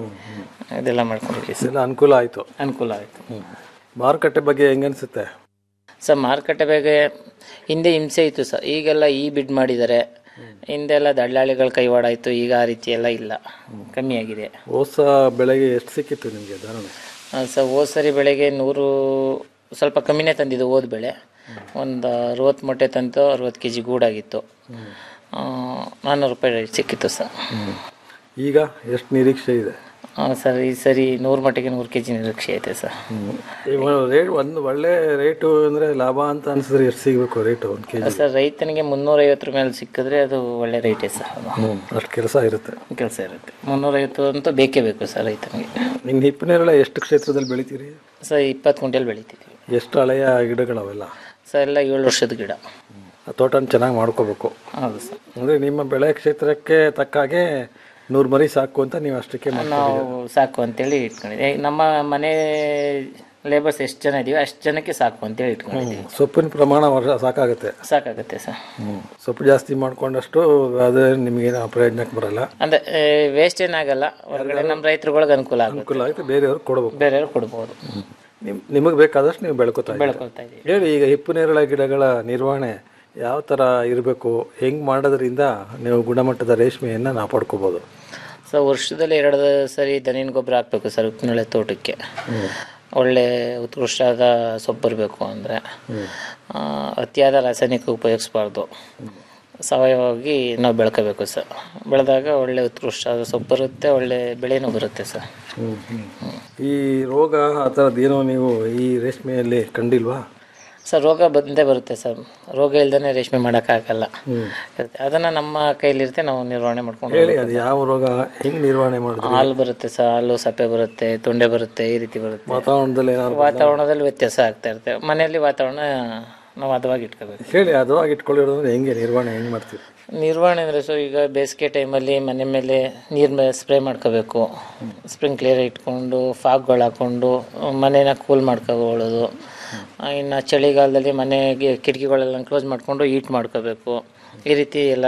ಇದೆಲ್ಲ ಮಾಡ್ಕೊಂಡಿದ್ದೀವಿ ಸರ್ ಇದೆಲ್ಲ ಅನುಕೂಲ ಆಯಿತು ಅನುಕೂಲ ಆಯಿತು ಮಾರುಕಟ್ಟೆ ಬಗ್ಗೆ ಹೆಂಗನ್ಸುತ್ತೆ ಸರ್ ಮಾರುಕಟ್ಟೆ ಬಗ್ಗೆ ಹಿಂದೆ ಹಿಂಸೆ ಇತ್ತು ಸರ್ ಈಗೆಲ್ಲ ಈ ಬಿಡ್ ಮಾಡಿದ್ದಾರೆ ಹಿಂದೆಲ್ಲ ದಳ್ಳಾಳಿಗಳ ಕೈವಾಡ ಇತ್ತು ಈಗ ಆ ರೀತಿ ಎಲ್ಲ ಇಲ್ಲ ಕಮ್ಮಿಯಾಗಿದೆ ಹೊಸ ಬೆಳೆಗೆ ಎಷ್ಟು ಸಿಕ್ಕಿತ್ತು ನಿಮಗೆ ಧಾರಣೆ ಆ, ಸರ್ ಹೋದ ಸರಿ ಬೆಳೆಗೆ ನೂರು ಸ್ವಲ್ಪ ಕಮ್ಮಿನೇ ತಂದಿದ್ದು ಹೋದ ಬೆಳೆ ಒಂದು ಅರವತ್ತು ಮೊಟ್ಟೆ ತಂತು ಅರವತ್ತು ಕೆ ಜಿ ಗೂಡಾಗಿತ್ತು ಆ, ನಾನ್ನೂರು ರೂಪಾಯಿ ರೇಟ್ ಸಿಕ್ಕಿತ್ತು ಸರ್ ಈಗ ಎಷ್ಟು ನಿರೀಕ್ಷೆ ಇದೆ ಆ, ಸರ್ ಈ ಸರಿ ನೂರು ಮಟ್ಟಿಗೆ ನೂರು ಕೆ ಜಿ ನಿರೀಕ್ಷೆ ಐತೆ ಸರ್ ರೇಟ್ ಒಂದು ಒಳ್ಳೆ ರೇಟು ಅಂದರೆ ಲಾಭ ಅಂತ ಅನ್ಸಿದ್ರೆ ಎಷ್ಟು ಸಿಗಬೇಕು ರೇಟು ಒಂದು ಕೆ ಜಿ ಸರ್ ರೈತನಿಗೆ ಮುನ್ನೂರೈವತ್ತರ ಮೇಲೆ ಸಿಕ್ಕಿದ್ರೆ ಅದು ಒಳ್ಳೆ ರೇಟೇ ಸರ್ ಅದು ಅಷ್ಟು ಕೆಲಸ ಇರುತ್ತೆ ಕೆಲಸ ಇರುತ್ತೆ ಮುನ್ನೂರೈವತ್ತು ಅಂತೂ ಬೇಕೇ ಬೇಕು ಸರ್ ರೈತನಿಗೆ ನಿಮ್ಮ ಹಿಪ್ಪನೇರಳೆ ಎಷ್ಟು ಕ್ಷೇತ್ರದಲ್ಲಿ ಬೆಳಿತೀರಿ ಸರ್ ಇಪ್ಪತ್ತು ಕ್ವಿಂಟಲ್ ಬೆಳಿತಿದ್ವಿ ಎಷ್ಟು ಹಳೆಯ ಗಿಡಗಳವೆಲ್ಲ ಸರ್ ಎಲ್ಲ ಏಳು ವರ್ಷದ ಗಿಡ ಆ ತೋಟನ ಚೆನ್ನಾಗಿ ಮಾಡ್ಕೋಬೇಕು ಹೌದು ಸರ್ ಅಂದರೆ ನಿಮ್ಮ ಬೆಳೆ ಕ್ಷೇತ್ರಕ್ಕೆ ತಕ್ಕ ಹಾಗೆ ನೂರು ಮರಿ ಸಾಕು ಅಂತ ನೀವು ಅಷ್ಟಕ್ಕೆ ಮಾಡ್ತೀರಿ ನಾವು ಸಾಕು ಅಂತೇಳಿ ಇಟ್ಕೊಂಡಿದ್ದೆ ನಮ್ಮ ಮನೆ ಲೇಬರ್ಸ್ ಎಷ್ಟು ಜನ ಇದೀವಿ ಅಷ್ಟು ಜನಕ್ಕೆ ಸಾಕು ಅಂತೇಳಿ ಇಟ್ಕೊಂಡಿದ್ದೀವಿ ಸೊಪ್ಪಿನ ಪ್ರಮಾಣ ವರ್ಷ ಸಾಕಾಗುತ್ತೆ ಸಾಕಾಗುತ್ತೆ ಸರ್ ಸೊಪ್ಪು ಜಾಸ್ತಿ ಮಾಡ್ಕೊಂಡಷ್ಟು ಅದು ನಿಮಗೇನು ಪ್ರಯೋಜನಕ್ಕೆ ಬರಲ್ಲ ಅಂದ್ರೆ ವೇಸ್ಟ್ ಏನಾಗಲ್ಲ ಹೊರಗಡೆ ನಮ್ಮ ರೈತರುಗಳಿಗೆ ಅನುಕೂಲ ಆಗುತ್ತೆ ಅನುಕೂಲ ಆಗುತ್ತೆ ಬೇರೆಯವ್ರಿಗೆ ಕೊಡ್ಬೇಕು ಬೇರೆಯವ್ರು ಕೊಡ್ಬೋದು ನಿಮ್ ನಿಮಗೆ ಬೇಕಾದಷ್ಟು ನೀವು ಬೆಳ್ಕೊತಾ ಇದ್ದೀರಾ. ಬೆಳ್ಕೊತಾ ಇದೀವಿ ಹೇಳಿ ಈಗ ಹಿಪ್ಪು ನೇರಳೆ ಗಿಡಗಳ ನಿರ್ವಹಣೆ ಯಾವ ಥರ ಇರಬೇಕು ಹೆಂಗೆ ಮಾಡೋದ್ರಿಂದ ನೀವು ಗುಣಮಟ್ಟದ ರೇಷ್ಮೆಯನ್ನು ನಾವು ಪಡ್ಕೋಬೋದು ಸೊ ವರ್ಷದಲ್ಲಿ ಎರಡು ಸರಿ ದನಿನ ಗೊಬ್ಬರ ಹಾಕ್ಬೇಕು ಸರ್ ಉಪ್ಪಿನಳೆ ತೋಟಕ್ಕೆ ಒಳ್ಳೆ ಉತ್ಕೃಷ್ಟವಾದ ಸೊಪ್ಪು ಬರಬೇಕು ಅಂದರೆ ಅತಿಯಾದ ರಾಸಾಯನಿಕ ಉಪಯೋಗಿಸ್ಬಾರ್ದು ಸಾವಯವವಾಗಿ ನಾವು ಬೆಳ್ಕೋಬೇಕು ಸರ್ ಬೆಳೆದಾಗ ಒಳ್ಳೆ ಉತ್ಕೃಷ್ಟವಾದ ಸೊಪ್ಪು ಬರುತ್ತೆ ಒಳ್ಳೆ ಬೆಳೆನೂ ಬರುತ್ತೆ ಸರ್ ಈ ರೋಗ ಆ ಥರದ್ದು ಏನೋ ನೀವು ಈ ರೇಷ್ಮೆಯಲ್ಲಿ ಕಂಡಿಲ್ವಾ ಸರ್ ರೋಗ ಬಂದೇ ಬರುತ್ತೆ ಸರ್ ರೋಗ ಇಲ್ದೇ ರೇಷ್ಮೆ ಮಾಡೋಕ್ಕಾಗಲ್ಲ ಅದನ್ನು ನಮ್ಮ ಕೈಲಿರುತ್ತೆ ನಾವು ನಿರ್ವಹಣೆ ಮಾಡ್ಕೊಂಡು ಹೇಳಿ ಅದು ಯಾವ ರೋಗ ಹೆಂಗೆ ನಿರ್ವಹಣೆ ಮಾಡಿದ್ರಿ ಹಾಲು ಬರುತ್ತೆ ಸರ್ ಹಾಲು ಸಪ್ಪೆ ಬರುತ್ತೆ ತೊಂಡೆ ಬರುತ್ತೆ ಈ ರೀತಿ ಬರುತ್ತೆ ವಾತಾವರಣದಲ್ಲಿ ಏನಾದ್ರು ವಾತಾವರಣದಲ್ಲಿ ವ್ಯತ್ಯಾಸ ಆಗ್ತಾ ಇರುತ್ತೆ ಮನೆಯಲ್ಲಿ ವಾತಾವರಣ ನಾವು ಹದವಾಗಿ ಇಟ್ಕೋಬೇಕು ಹೇಳಿ ಅದವಾಗಿ ಇಟ್ಕೊಳ್ಳಿರೋದ್ರೆ ಹೆಂಗೆ ನಿರ್ವಹಣೆ ಹೆಂಗೆ ಮಾಡ್ತೀವಿ ನಿರ್ವಹಣೆ ಅಂದರೆ ಸೊ ಈಗ ಬೇಸಿಗೆ ಟೈಮಲ್ಲಿ ಮನೆ ಮೇಲೆ ನೀರು ಮೇಲೆ ಸ್ಪ್ರೇ ಮಾಡ್ಕೋಬೇಕು ಸ್ಪ್ರಿಂಕ್ಲೇರ್ ಇಟ್ಕೊಂಡು ಫಾಗ್ಗಳು ಹಾಕ್ಕೊಂಡು ಮನೇನ ಕೂಲ್ ಮಾಡ್ಕೊಳ್ಳೋದು ಇನ್ನು ಚಳಿಗಾಲದಲ್ಲಿ ಮನೆಗೆ ಕಿಟಕಿಗಳೆಲ್ಲ ಕ್ಲೋಸ್ ಮಾಡಿಕೊಂಡು ಹೀಟ್ ಮಾಡ್ಕೋಬೇಕು ಈ ರೀತಿ ಎಲ್ಲ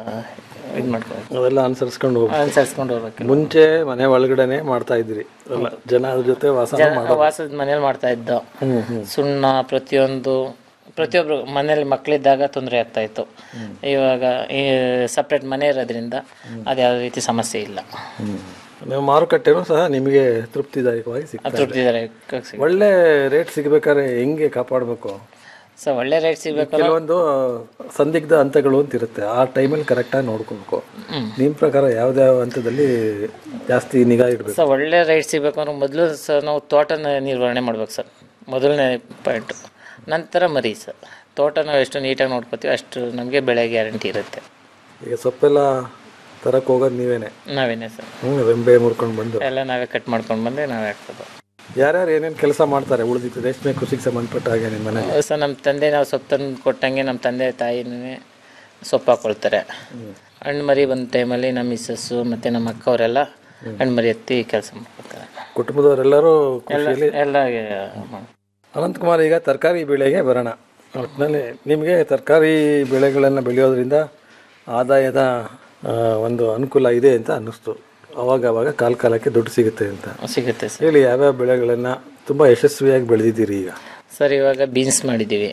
ಇದು ಮಾಡ್ಕೋಬೇಕು ಅವೆಲ್ಲ ಅನುಸರಿಸ್ಕೊಂಡು ಹೋಗಿ ಅನುಸರಿಸ್ಕೊಂಡು ಹೋಗ್ಬೇಕು ಮುಂಚೆ ಮನೆ ಒಳಗಡೆನೆ ಮಾಡ್ತಾ ಇದ್ರಿ ಅಲ್ಲ ಜನ ಅದ್ರ ಜೊತೆ ವಾಸ ಜನ ವಾಸದ ಮನೇಲಿ ಮಾಡ್ತಾ ಇದ್ದೋ ಸುಣ್ಣ ಪ್ರತಿಯೊಂದು ಪ್ರತಿಯೊಬ್ರು ಮನೇಲಿ ಮಕ್ಕಳಿದ್ದಾಗ ತೊಂದರೆ ಆಗ್ತಾ ಇತ್ತು ಇವಾಗ ಈ ಸಪ್ರೇಟ್ ಮನೆ ಇರೋದ್ರಿಂದ ಅದು ಯಾವುದೇ ರೀತಿ ಸಮಸ್ಯೆ ಇಲ್ಲ ನೀವು ಮಾರುಕಟ್ಟೆನೂ ಸಹ ನಿಮಗೆ ತೃಪ್ತಿದಾಯಕವಾಗಿ ಸಿಗ್ತದೆ ತೃಪ್ತಿದಾರೆ ಒಳ್ಳೆ ರೇಟ್ ಸಿಗ್ಬೇಕಾದ್ರೆ ಹೆಂಗೆ ಕಾಪಾಡಬೇಕು ಸೊ ಒಳ್ಳೆ ರೇಟ್ ಸಿಗ್ಬೇಕು ಕೆಲವೊಂದು ಸಂದಿಗ್ಧ ಹಂತಗಳು ಅಂತ ಇರುತ್ತೆ ಆ ಟೈಮಲ್ಲಿ ಕರೆಕ್ಟಾಗಿ ನೋಡ್ಕೋಬೇಕು ನಿಮ್ಮ ಪ್ರಕಾರ ಯಾವ್ದಾವ ಹಂತದಲ್ಲಿ ಜಾಸ್ತಿ ನಿಗಾ ಇಡಬೇಕು ಸೊ ಒಳ್ಳೆ ರೇಟ್ ಸಿಗ್ಬೇಕು ಅಂದ್ರೆ ಮೊದಲು ಸರ್ ನಾವು ತೋಟನ ನಿರ್ವಹಣೆ ಮಾಡ್ಬೇಕು ಸರ್ ಮೊದಲನೇ ಪಾಯಿಂಟು ನಂತರ ಮರಿ ಸರ್ ತೋಟ ನಾವು ಎಷ್ಟು ನೀಟಾಗಿ ನೋಡ್ಕೋತೀವಿ ಅಷ್ಟು ನಮಗೆ ಬೆಳೆ ಗ್ಯಾರಂಟಿ ಇರುತ್ತೆ ಈಗ ಸೊಪ್ಪೆಲ್ಲ ತರಕ್ಕೆ ಹೋಗೋದು ನೀವೇನೆ ನಾವೇನೇ ಸರ್ ಹ್ಞೂ ರೆಂಬೆ ಮುರ್ಕೊಂಡು ಬಂದು ಎಲ್ಲ ನಾವೇ ಕಟ್ ಮಾಡ್ಕೊಂಡು ಬಂದು ನಾವೇ ಹಾಕ್ಬೋದು ಯಾರ್ಯಾರು ಏನೇನು ಕೆಲಸ ಮಾಡ್ತಾರೆ ಉಳಿದಿತ್ತು ರೇಷ್ಮೆ ಕೃಷಿಗೆ ಸಂಬಂಧಪಟ್ಟ ಹಾಗೆ ನಿಮ್ಮ ಮನೇಲಿ ಸರ್ ನಮ್ಮ ತಂದೆ ನಾವು ಸೊಪ್ಪು ತಂದು ಕೊಟ್ಟಂಗೆ ನಮ್ಮ ತಂದೆ ತಾಯಿನೇ ಸೊಪ್ಪು ಹಾಕ್ಕೊಳ್ತಾರೆ ಹಣ್ಣು ಮರಿ ಬಂದ ಟೈಮಲ್ಲಿ ನಮ್ಮ ಮಿಸ್ಸಸ್ಸು ಮತ್ತು ನಮ್ಮ ಅಕ್ಕ ಅವರೆಲ್ಲ ಹಣ್ಣು ಮರಿ ಎತ್ತಿ ಕೆಲಸ ಮಾಡ್ಕೊತಾರೆ ಕುಟುಂಬದವರೆಲ್ಲರೂ ಎಲ್ಲ ಕೃಷಿಯಲ್ಲಿ ಎಲ್ಲ ಮಾಡ್- ಅನಂತಕುಮಾರ್ ಈಗ ತರಕಾರಿ ಬೆಳೆಗೆ ಬರೋಣ ಒಟ್ಟಿನಲ್ಲಿ ನಿಮಗೆ ತರಕಾರಿ ಬೆಳೆಗಳನ್ನು ಬೆಳೆಯೋದ್ರಿಂದ ಆದಾಯದ ಆ, ಒಂದು ಅನುಕೂಲ ಇದೆ ಅಂತ ಅನ್ನಿಸ್ತು ಅವಾಗ ಅವಾಗ ಕಾಲ ಕಾಲಕ್ಕೆ ದುಡ್ಡು ಸಿಗುತ್ತೆ ಅಂತ ಸಿಗುತ್ತೆ ಸರ್ ಹೇಳಿ ಯಾವ್ಯಾವ ಬೆಳೆಗಳನ್ನು ತುಂಬ ಯಶಸ್ವಿಯಾಗಿ ಬೆಳೆದಿದ್ದೀರಿ ಈಗ ಸರ್ ಇವಾಗ ಬೀನ್ಸ್ ಮಾಡಿದ್ದೀವಿ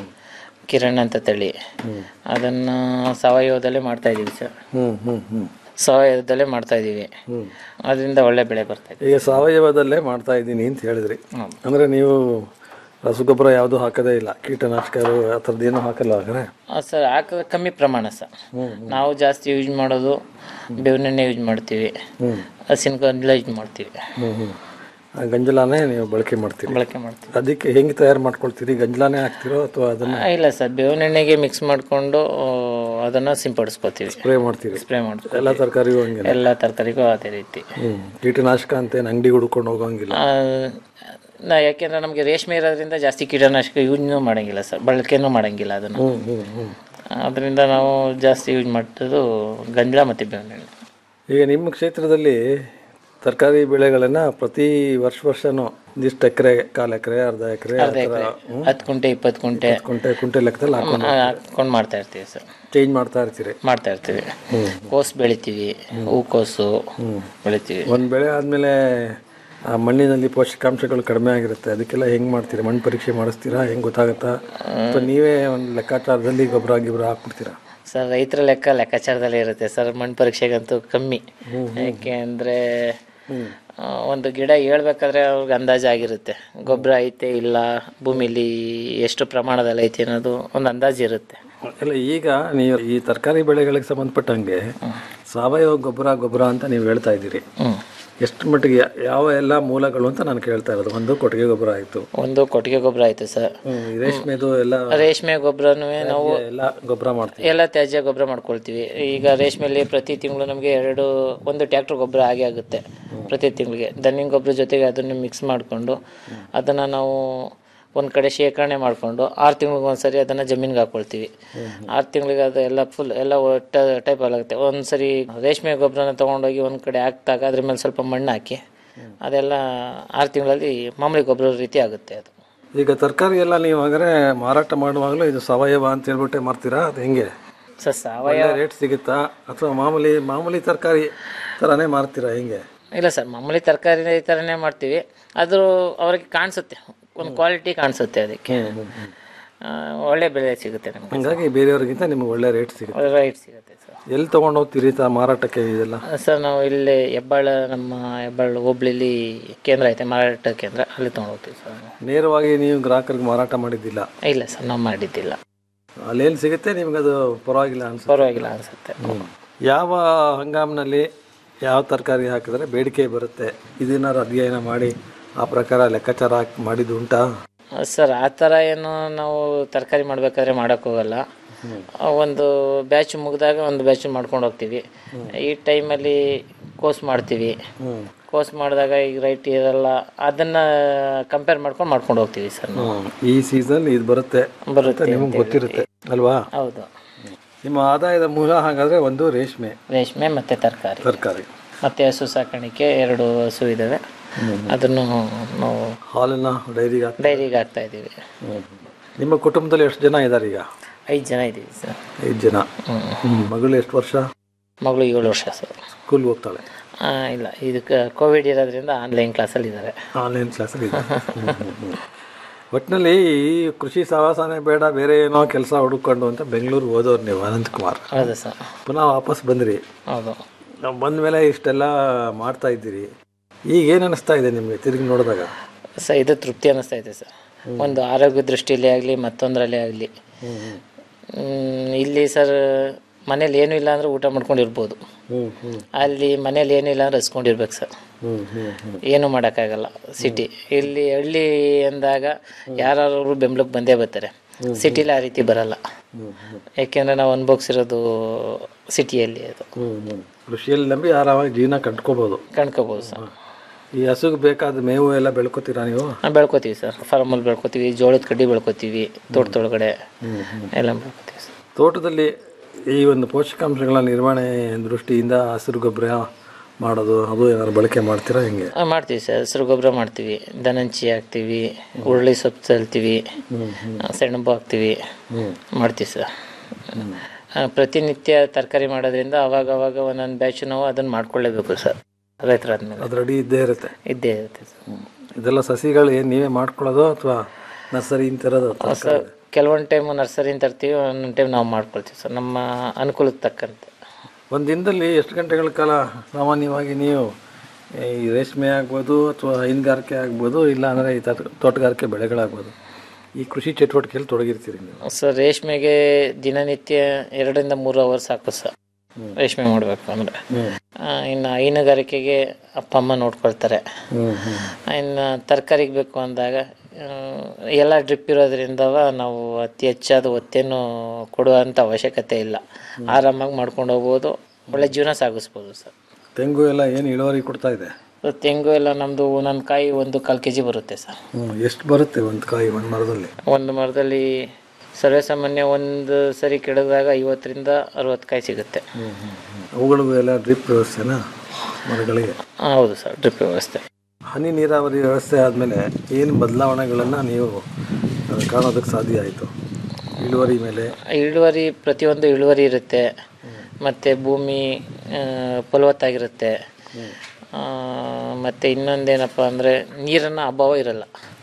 ಕಿರಣ್ ಅಂತ ತಳಿ ಅದನ್ನು ಸಾವಯವದಲ್ಲೇ ಮಾಡ್ತಾ ಇದ್ದೀವಿ ಸರ್ ಹ್ಞೂ ಹ್ಞೂ ಹ್ಞೂ ಸಾವಯವದಲ್ಲೇ ಮಾಡ್ತಾ ಇದ್ದೀವಿ ಅದರಿಂದ ಒಳ್ಳೆ ಬೆಳೆ ಬರ್ತಾ ಇದೆ ಈಗ ಸಾವಯವದಲ್ಲೇ ಮಾಡ್ತಾ ಇದ್ದೀನಿ ಅಂತ ಹೇಳಿದ್ರಿ ಅಂದರೆ ನೀವು ರಸಗೊಬ್ಬರ ಯಾವುದು ಹಾಕೋದೇ ಇಲ್ಲ ಕೀಟನಾಶಕರು ಆ ಥರದ್ದು ಏನೂ ಹಾಕಲ್ಲ ಹಾಗಾದ್ರೆ ಆ, ಸರ್ ಹಾಕೋದು ಕಮ್ಮಿ ಪ್ರಮಾಣ ಸರ್ ನಾವು ಜಾಸ್ತಿ ಯೂಸ್ ಮಾಡೋದು ಬೇವಿನೆಣ್ಣೆ ಯೂಸ್ ಮಾಡ್ತೀವಿ ಹಸಿನ ಗಂಜಲ ಯೂಸ್ ಮಾಡ್ತೀವಿ ಹ್ಞೂ ಹ್ಞೂ ಆ ಗಂಜಲಾನೇ ನೀವು ಬಳಕೆ ಮಾಡ್ತೀರಿ ಬಳಕೆ ಮಾಡ್ತೀವಿ ಅದಕ್ಕೆ ಹೆಂಗೆ ತಯಾರು ಮಾಡ್ಕೊಳ್ತೀರಿ ಗಂಜಲಾನೇ ಹಾಕ್ತಿರೋ ಅಥವಾ ಅದನ್ನು ಆ, ಇಲ್ಲ ಸರ್ ಬೇವಿನೆಣ್ಣೆಗೆ ಮಿಕ್ಸ್ ಮಾಡಿಕೊಂಡು ಅದನ್ನು ಸಿಂಪಡಿಸ್ಕೋತೀವಿ ಸ್ಪ್ರೇ ಮಾಡ್ತೀರಿ ಸ್ಪ್ರೇ ಮಾಡ್ತೀವಿ ಎಲ್ಲ ತರಕಾರಿಗೂ ಹಂಗೆ ಎಲ್ಲ ತರಕಾರಿಗೂ ಅದೇ ರೀತಿ ಹ್ಞೂ ಕೀಟನಾಶಕ ಅಂತೇನು ಅಂಗಡಿ ಹುಡ್ಕೊಂಡು ಹೋಗೋಂಗಿಲ್ಲ ಆ, ನಾ ಯಾಕೆಂದ್ರೆ ನಮಗೆ ರೇಷ್ಮೆ ಇರೋದ್ರಿಂದ ಜಾಸ್ತಿ ಕೀಟನಾಶಕ ಯೂಸ್ನೂ ಮಾಡಂಗಿಲ್ಲ ಸರ್ ಬಳಕೆನೂ ಮಾಡಂಗಿಲ್ಲ ಅದನ್ನು ಹ್ಞೂ ಹ್ಞೂ ಹ್ಞೂ ಅದರಿಂದ ನಾವು ಜಾಸ್ತಿ ಯೂಸ್ ಮಾಡೋದು ಗಂಜಲ ಮತ್ತು ಬೇವಿನೆಣ್ಣೆ ಈಗ ನಿಮ್ಮ ಕ್ಷೇತ್ರದಲ್ಲಿ ತರಕಾರಿ ಬೆಳೆಗಳನ್ನು ಪ್ರತಿ ವರ್ಷ ವರ್ಷನೂ ಒಂದಿಷ್ಟು ಎಕರೆ ಕಾಲು ಎಕರೆ ಅರ್ಧ ಎಕರೆ ಅರ್ಧ ಎಕರೆ ಹತ್ತು ಕುಂಟೆ ಇಪ್ಪತ್ತು ಕುಂಟೆ ಕುಂಟೆ ಕುಂಟೆ ಲೆಕ್ಕದಲ್ಲಿ ಹಾಕೊಂಡು ಹಾಕೊಂಡು ಮಾಡ್ತಾ ಇರ್ತೀವಿ ಸರ್ ಚೇಂಜ್ ಮಾಡ್ತಾ ಇರ್ತೀರಿ ಮಾಡ್ತಾ ಇರ್ತೀವಿ ಕೋಸು ಬೆಳಿತೀವಿ ಹೂಕೋಸು ಬೆಳಿತೀವಿ ಒಂದು ಬೆಳೆ ಆದಮೇಲೆ ಆ ಮಣ್ಣಿನಲ್ಲಿ ಪೋಷಕಾಂಶಗಳು ಕಡಿಮೆ ಆಗಿರುತ್ತೆ ಅದಕ್ಕೆಲ್ಲ ಹೆಂಗೆ ಮಾಡ್ತೀರಾ ಮಣ್ಣು ಪರೀಕ್ಷೆ ಮಾಡಿಸ್ತೀರಾ ಹೆಂಗೆ ಗೊತ್ತಾಗುತ್ತಾ ಅಥವಾ ನೀವೇ ಒಂದು ಲೆಕ್ಕಾಚಾರದಲ್ಲಿ ಗೊಬ್ಬರ ಗಿಬ್ಬರ ಹಾಕ್ಬಿಡ್ತೀರಾ ಸರ್ ರೈತರ ಲೆಕ್ಕ ಲೆಕ್ಕಾಚಾರದಲ್ಲೇ ಇರುತ್ತೆ ಸರ್ ಮಣ್ಣು ಪರೀಕ್ಷೆಗಂತೂ ಕಮ್ಮಿ ಯಾಕೆ ಅಂದರೆ ಒಂದು ಗಿಡ ಹೇಳ್ಬೇಕಾದ್ರೆ ಅವ್ರಿಗೆ ಅಂದಾಜು ಆಗಿರುತ್ತೆ ಗೊಬ್ಬರ ಐತೆ ಇಲ್ಲ ಭೂಮಿಲಿ ಎಷ್ಟು ಪ್ರಮಾಣದಲ್ಲಿ ಐತೆ ಅನ್ನೋದು ಒಂದು ಅಂದಾಜು ಇರುತ್ತೆ ಅಲ್ಲ ಈಗ ನೀವು ಈ ತರಕಾರಿ ಬೆಳೆಗಳಿಗೆ ಸಂಬಂಧಪಟ್ಟಂಗೆ ಸಾವಯವ ಗೊಬ್ಬರ ಗೊಬ್ಬರ ಅಂತ ನೀವು ಹೇಳ್ತಾ ಇದ್ದೀರಿ ಎಷ್ಟು ಮಟ್ಟಿಗೆ ಯಾ- ಯಾವ ಎಲ್ಲ ಮೂಲಗಳು ಅಂತ ನಾನು ಕೇಳ್ತಾ ಇರೋದು ಒಂದು ಕೊಟ್ಟಿಗೆ ಗೊಬ್ಬರ ಆಯಿತು ಒಂದು ಕೊಟ್ಟಿಗೆ ಗೊಬ್ಬರ ಆಯ್ತು ಸರ್ ರೇಷ್ಮೆದು ಎಲ್ಲ ರೇಷ್ಮೆ ಗೊಬ್ಬರನೂ ನಾವು ಎಲ್ಲ ಗೊಬ್ಬರ ಮಾಡ್ತೀವಿ ಎಲ್ಲ ತ್ಯಾಜ್ಯ ಗೊಬ್ಬರ ಮಾಡ್ಕೊಳ್ತೀವಿ ಈಗ ರೇಷ್ಮೆಯಲ್ಲಿ ಪ್ರತಿ ತಿಂಗಳು ನಮಗೆ ಎರಡು ಒಂದು ಟ್ಯಾಕ್ಟ್ರ್ ಗೊಬ್ಬರ ಆಗೇ ಆಗುತ್ತೆ ಪ್ರತಿ ತಿಂಗಳಿಗೆ ದನಿನ ಗೊಬ್ಬರ ಜೊತೆಗೆ ಅದನ್ನು ಮಿಕ್ಸ್ ಮಾಡಿಕೊಂಡು ಅದನ್ನು ನಾವು ಒಂದು ಕಡೆ ಶೇಖರಣೆ ಮಾಡಿಕೊಂಡು ಆರು ತಿಂಗಳಿಗೆ ಒಂದ್ಸರಿ ಅದನ್ನು ಜಮೀನಿಗೆ ಹಾಕ್ಕೊಳ್ತೀವಿ ಆರು ತಿಂಗಳಿಗೆ ಅದು ಎಲ್ಲ ಫುಲ್ ಎಲ್ಲ ಒಟ್ಟ ಟೈಪ್ ಆಗುತ್ತೆ ಒಂದು ಸರಿ ರೇಷ್ಮೆ ಗೊಬ್ಬರನ ತೊಗೊಂಡೋಗಿ ಒಂದು ಕಡೆ ಹಾಕಿದಾಗ ಅದ್ರ ಮೇಲೆ ಸ್ವಲ್ಪ ಮಣ್ಣು ಹಾಕಿ ಅದೆಲ್ಲ ಆರು ತಿಂಗಳಲ್ಲಿ ಮಾಮೂಲಿ ಗೊಬ್ಬರ ರೀತಿ ಆಗುತ್ತೆ ಅದು ಈಗ ತರಕಾರಿ ಎಲ್ಲ ನೀವು ಹಾಗಾದ್ರೆ ಮಾರಾಟ ಮಾಡುವಾಗಲೂ ಇದು ಸಾವಯವ ಅಂತ ಹೇಳ್ಬಿಟ್ಟೆ ಮಾರ್ತೀರಾ ಅದು ಹೆಂಗೆ ಸರ್ ಸಾವಯವ ರೇಟ್ ಸಿಗುತ್ತಾ ಅಥವಾ ಮಾಮೂಲಿ ಮಾಮೂಲಿ ತರಕಾರಿ ಥರನೇ ಮಾರ್ತೀರಾ ಹೆಂಗೆ ಇಲ್ಲ ಸರ್ ಮಾಮೂಲಿ ತರಕಾರಿ ಈ ಥರನೇ ಮಾಡ್ತೀವಿ ಅದು ಅವ್ರಿಗೆ ಕಾಣಿಸುತ್ತೆ ಒಂದು ಕ್ವಾಲಿಟಿ ಕಾಣಿಸುತ್ತೆ ಅದಕ್ಕೆ ಆ, ಒಳ್ಳೆ ಬೆಲೆ ಸಿಗುತ್ತೆ ನಮಗೆ ಹಂಗಾಗಿ ಬೇರೆಯವ್ರಿಗಿಂತ ನಿಮ್ಗೆ ಒಳ್ಳೆ ರೇಟ್ ಸಿಗುತ್ತೆ ರೈಟ್ ಸಿಗುತ್ತೆ ಸರ್ ಎಲ್ಲಿ ತೊಗೊಂಡು ಹೋಗ್ತೀರಿ ತ ಮಾರಾಟಕ್ಕೆ ಇದೆಲ್ಲ ಸರ್ ನಾವು ಇಲ್ಲಿ ಹೆಬ್ಬಾಳ ನಮ್ಮ ಹೆಬ್ಬಾಳ ಹೋಬ್ಳಿಲಿ ಕೇಂದ್ರ ಐತೆ ಮಾರಾಟ ಕೇಂದ್ರ ಅಲ್ಲಿ ತೊಗೊಂಡು ಹೋಗ್ತೀವಿ ಸರ್ ನಾವು. ನೇರವಾಗಿ ನೀವು ಗ್ರಾಹಕರಿಗೆ ಮಾರಾಟ ಮಾಡಿದ್ದಿಲ್ಲ ಇಲ್ಲ ಸರ್ ನಾವು ಮಾಡಿದ್ದಿಲ್ಲ ಅಲ್ಲೇನು ಸಿಗುತ್ತೆ ನಿಮ್ಗೆ ಅದು ಪರವಾಗಿಲ್ಲ ಅನ್ಸುತ್ತೆ ಪರವಾಗಿಲ್ಲ ಅನಿಸುತ್ತೆ ಯಾವ ಹಂಗಾಮಿನಲ್ಲಿ ಯಾವ ತರಕಾರಿ ಹಾಕಿದ್ರೆ ಬೇಡಿಕೆ ಬರುತ್ತೆ ಇದನ್ನಾರು ಅಧ್ಯಯನ ಮಾಡಿ ಆ ಪ್ರಕಾರ ಲೆಕ್ಕಾಚಾರ ಹಾಕಿ ಮಾಡಿದ್ದು ಉಂಟಾ ಸರ್ ಆ ಥರ ಏನು ನಾವು ತರಕಾರಿ ಮಾಡಬೇಕಾದ್ರೆ ಮಾಡೋಕ್ಕೋಗಲ್ಲ ಒಂದು ಬ್ಯಾಚ್ ಮುಗಿದಾಗ ಒಂದು ಬ್ಯಾಚ್ ಮಾಡ್ಕೊಂಡು ಹೋಗ್ತೀವಿ ಈ ಟೈಮಲ್ಲಿ ಕೋರ್ಸ್ ಮಾಡ್ತೀವಿ ಕೋರ್ಸ್ ಮಾಡಿದಾಗ ಈಗ ರೈಟ್ ಇರಲ್ಲ ಅದನ್ನು ಕಂಪೇರ್ ಮಾಡ್ಕೊಂಡು ಮಾಡ್ಕೊಂಡು ಹೋಗ್ತೀವಿ ಸರ್ ನಾವು ಈ ಸೀಸನ್ ಇದು ಬರುತ್ತೆ ಬರುತ್ತೆ ಅಂತ ನಿಮ್ಗೆ ಗೊತ್ತಿರುತ್ತೆ ಅಲ್ವಾ ಹೌದು ನಿಮ್ಮ ಆದಾಯದ ಮೂಲ ಹಾಗಾದ್ರೆ ಒಂದು ರೇಷ್ಮೆ ರೇಷ್ಮೆ ಮತ್ತು ತರಕಾರಿ ತರಕಾರಿ ಮತ್ತು ಹಸು ಸಾಕಾಣಿಕೆ ಎರಡು ಹಸು ಇದ್ದಾವೆ ಅದನ್ನು ನಾವು ಹಾಲನ್ನ ಡೈರಿಗೆ ಹಾಕಿ ಡೈರಿಗೆ ಹಾಕ್ತಾ ಇದ್ದೀವಿ ನಿಮ್ಮ ಕುಟುಂಬದಲ್ಲಿ ಎಷ್ಟು ಜನ ಇದ್ದಾರೆ ಈಗ ಐದು ಜನ ಇದ್ದೀವಿ ಸರ್ ಐದು ಜನ ಹ್ಮ್. ಮಗಳು ಎಷ್ಟು ವರ್ಷ ಮಗಳು ಏಳು ವರ್ಷ ಸರ್ ಸ್ಕೂಲ್ಗೆ ಹೋಗ್ತಾಳೆ ಆ, ಇಲ್ಲ ಇದಕ್ಕೆ ಕೋವಿಡ್ ಇರೋದ್ರಿಂದ ಆನ್ಲೈನ್ ಕ್ಲಾಸಲ್ಲಿ ಇದ್ದಾರೆ ಆನ್ಲೈನ್ ಕ್ಲಾಸಲ್ಲಿ ಇದೆ ಹ್ಮ್, ಹ್ಮ್, ಹ್ಮ್. ಒಟ್ಟಿನಲ್ಲಿ ಈ ಕೃಷಿ ಸಹವಾಸನೆ ಬೇಡ ಬೇರೆ ಏನೋ ಕೆಲಸ ಹುಡುಕೊಂಡು ಅಂತ ಬೆಂಗಳೂರು ಹೋದವ್ರು ನೀವು ಅನಂತಕುಮಾರ್ ಹೌದು ಸರ್ ಪುನಃ ವಾಪಸ್ ಬಂದ್ರಿ ಹೌದು ನಾವು ಬಂದ ಮೇಲೆ ಇಷ್ಟೆಲ್ಲ ಮಾಡ್ತಾ ಇದ್ದೀರಿ ಈಗ ಏನು ಅನಿಸ್ತಾ ಇದೆ ನಿಮಗೆ ತಿರುಗಿ ನೋಡಿದಾಗ ಸರ್ ಇದು ತೃಪ್ತಿ ಅನ್ನಿಸ್ತಾ ಇದೆ ಸರ್ ಒಂದು ಆರೋಗ್ಯ ದೃಷ್ಟಿಯಲ್ಲಿ ಆಗಲಿ ಮತ್ತೊಂದರಲ್ಲೇ ಆಗಲಿ ಇಲ್ಲಿ ಸರ್ ಮನೇಲಿ ಏನೂ ಇಲ್ಲ ಅಂದ್ರೆ ಊಟ ಮಾಡ್ಕೊಂಡು ಇರ್ಬೋದು ಹ್ಮ್ ಹ್ಮ್ ಅಲ್ಲಿ ಮನೇಲಿ ಏನಿಲ್ಲ ಅಂದ್ರೆ ಹಸ್ಕೊಂಡಿರ್ಬೇಕು ಸರ್ ಹ್ಮ್ ಹ್ಮ್ ಹ್ಮ್ ಏನು ಮಾಡೋಕ್ಕಾಗಲ್ಲ ಸಿಟಿ ಇಲ್ಲಿ ಹಳ್ಳಿ ಅಂದಾಗ ಯಾರು ಬೆಂಬಲಕ್ಕೆ ಬಂದೇ ಬರ್ತಾರೆ ಸಿಟಿಲಿ ಆ ರೀತಿ ಬರಲ್ಲ ಯಾಕೆಂದ್ರೆ ನಾವು ಅನುಭವಿಸಿರೋದು ಸಿಟಿಯಲ್ಲಿ ಅದು ಹ್ಮ್ ಹ್ಮ್ ಕೃಷಿಯಲ್ಲಿ ನಂಬಿ ಆರಾಮಾಗಿ ಜೀವನ ಕಟ್ಕೋಬೋದು ಕಂಡ್ಕೋಬೋದು ಸರ್ ಈ ಹಸುಗೆ ಬೇಕಾದ ಮೇವು ಎಲ್ಲ ಬೆಳ್ಕೊತೀರಾ ನೀವು ನಾವು ಬೆಳ್ಕೊತೀವಿ ಸರ್ ಫಾರ್ಮಲ್ಲಿ ಬೆಳ್ಕೊತೀವಿ ಜೋಳದ ಕಡ್ಡಿ ಬೆಳ್ಕೊತೀವಿ ತೋಟದೊಳಗಡೆ ಎಲ್ಲ ಬೆಳ್ಕೊತೀವಿ ಸರ್ ತೋಟದಲ್ಲಿ ಈ ಒಂದು ಪೋಷಕಾಂಶಗಳ ನಿರ್ವಹಣೆ ದೃಷ್ಟಿಯಿಂದ ಹಸಿರು ಗೊಬ್ಬರ ಮಾಡೋದು ಅದು ಏನಾದ್ರು ಬಳಕೆ ಮಾಡ್ತೀರಾ ಹೆಂಗೆ ಆ, ಮಾಡ್ತೀವಿ ಸರ್ ಹಸಿರು ಗೊಬ್ಬರ ಮಾಡ್ತೀವಿ ದನಂಚಿ ಹಾಕ್ತೀವಿ ಉರುಳಿ ಸೊಪ್ಪು ಚೆಲ್ತೀವಿ ಆ, ಸೆಣಬು ಹಾಕ್ತೀವಿ ಮಾಡ್ತೀವಿ ಸರ್ ಆ, ಪ್ರತಿನಿತ್ಯ ತರಕಾರಿ ಮಾಡೋದ್ರಿಂದ ಅವಾಗ ಅವಾಗ ಒಂದೊಂದು ಬ್ಯಾಚ್ ನಾವು ಅದನ್ನು ಮಾಡ್ಕೊಳ್ಳೇಬೇಕು ಸರ್ ರೈತರಾದ್ಮೇಲೆ ಅದು ರೆಡಿ ಇದ್ದೇ ಇರುತ್ತೆ ಇದ್ದೇ ಇರುತ್ತೆ ಸರ್ ಇದೆಲ್ಲ ಸಸಿಗಳು ಏನು ನೀವೇ ಮಾಡ್ಕೊಳ್ಳೋದು ಅಥವಾ ನರ್ಸರಿಯಿಂದ ತರೋದು ಸರ್ ಕೆಲವೊಂದು ಟೈಮ್ ನರ್ಸರಿಯಿಂದ ತರ್ತೀವಿ ಒಂದೊಂದು ಟೈಮ್ ನಾವು ಮಾಡ್ಕೊಳ್ತೀವಿ ಸರ್ ನಮ್ಮ ಅನುಕೂಲಕ್ಕೆ ತಕ್ಕಂತೆ ಒಂದು ದಿನದಲ್ಲಿ ಎಷ್ಟು ಗಂಟೆಗಳ ಕಾಲ ಸಾಮಾನ್ಯವಾಗಿ ನೀವು ಈ ರೇಷ್ಮೆ ಆಗ್ಬೋದು ಅಥವಾ ಹೈನುಗಾರಿಕೆ ಆಗ್ಬೋದು ಇಲ್ಲ ಅಂದರೆ ಈ ತೋಟ- ತೋಟಗಾರಿಕೆ ಬೆಳೆಗಳಾಗ್ಬೋದು ಈ ಕೃಷಿ ಚಟುವಟಿಕೆಯಲ್ಲಿ ತೊಡಗಿರ್ತೀರಿ ನೀವು ಸರ್ ರೇಷ್ಮೆಗೆ ದಿನನಿತ್ಯ ಎರಡರಿಂದ ಮೂರು ಅವರ್ ಸಾಕು ಸರ್ ರೇಷ್ಮೆ ಮಾಡಬೇಕು ಅಂದರೆ ಇನ್ನು ಹೈನುಗಾರಿಕೆಗೆ ಅಪ್ಪ ಅಮ್ಮ ನೋಡ್ಕೊಳ್ತಾರೆ ಇನ್ನು ತರಕಾರಿಗೆ ಬೇಕು ಅಂದಾಗ ಆ, ಎಲ್ಲ ಡ್ರಿಪ್ ಇರೋದ್ರಿಂದವ ನಾವು ಅತಿ ಹೆಚ್ಚಾದ ಒತ್ತೇನು ಕೊಡುವಂಥ ಅವಶ್ಯಕತೆ ಇಲ್ಲ ಆರಾಮಾಗಿ ಮಾಡ್ಕೊಂಡು ಹೋಗ್ಬೋದು ಒಳ್ಳೆ ಜೀವನ ಸಾಗಿಸ್ಬೋದು ಸರ್ ತೆಂಗು ಎಲ್ಲ ಏನು ಇಳುವರಿ ಕೊಡ್ತಾ ಇದೆ ತೆಂಗು ಎಲ್ಲ ನಮ್ಮದು ಒಂದೊಂದು ಕಾಯಿ ಒಂದು ಕಾಲು ಕೆ ಜಿ ಬರುತ್ತೆ ಸರ್ ಹ್ಮ್. ಎಷ್ಟು ಬರುತ್ತೆ ಒಂದು ಕಾಯಿ ಒಂದು ಮರದಲ್ಲಿ ಒಂದು ಮರದಲ್ಲಿ ಸರ್ವೇಸಾಮಾನ್ಯ ಒಂದು ಸರಿ ಕೆಡದಾಗ ಐವತ್ತರಿಂದ ಅರವತ್ತು ಕಾಯಿ ಸಿಗುತ್ತೆ ಅವುಗಳಿಗೂ ಎಲ್ಲ ಡ್ರಿಪ್ ವ್ಯವಸ್ಥೆನಾ ಮರಗಳಿಗೆ ಆ, ಹೌದು ಸರ್ ಡ್ರಿಪ್ ವ್ಯವಸ್ಥೆ ಹನಿ ನೀರಾವರಿ ವ್ಯವಸ್ಥೆ ಆದಮೇಲೆ ಏನು ಬದಲಾವಣೆಗಳನ್ನು ನೀವು ಆ, ಕಾಣೋದಕ್ಕೆ ಸಾಧ್ಯ ಆಯಿತು ಇಳುವರಿ ಮೇಲೆ ಇಳುವರಿ ಪ್ರತಿಯೊಂದು ಇಳುವರಿ ಇರುತ್ತೆ ಮತ್ತು ಭೂಮಿ ಆ, ಫಲವತ್ತಾಗಿರುತ್ತೆ ಆ, ಮತ್ತು ಇನ್ನೊಂದೇನಪ್ಪ ಅಂದರೆ ನೀರನ್ನು ಅಭಾವ ಇರಲ್ಲ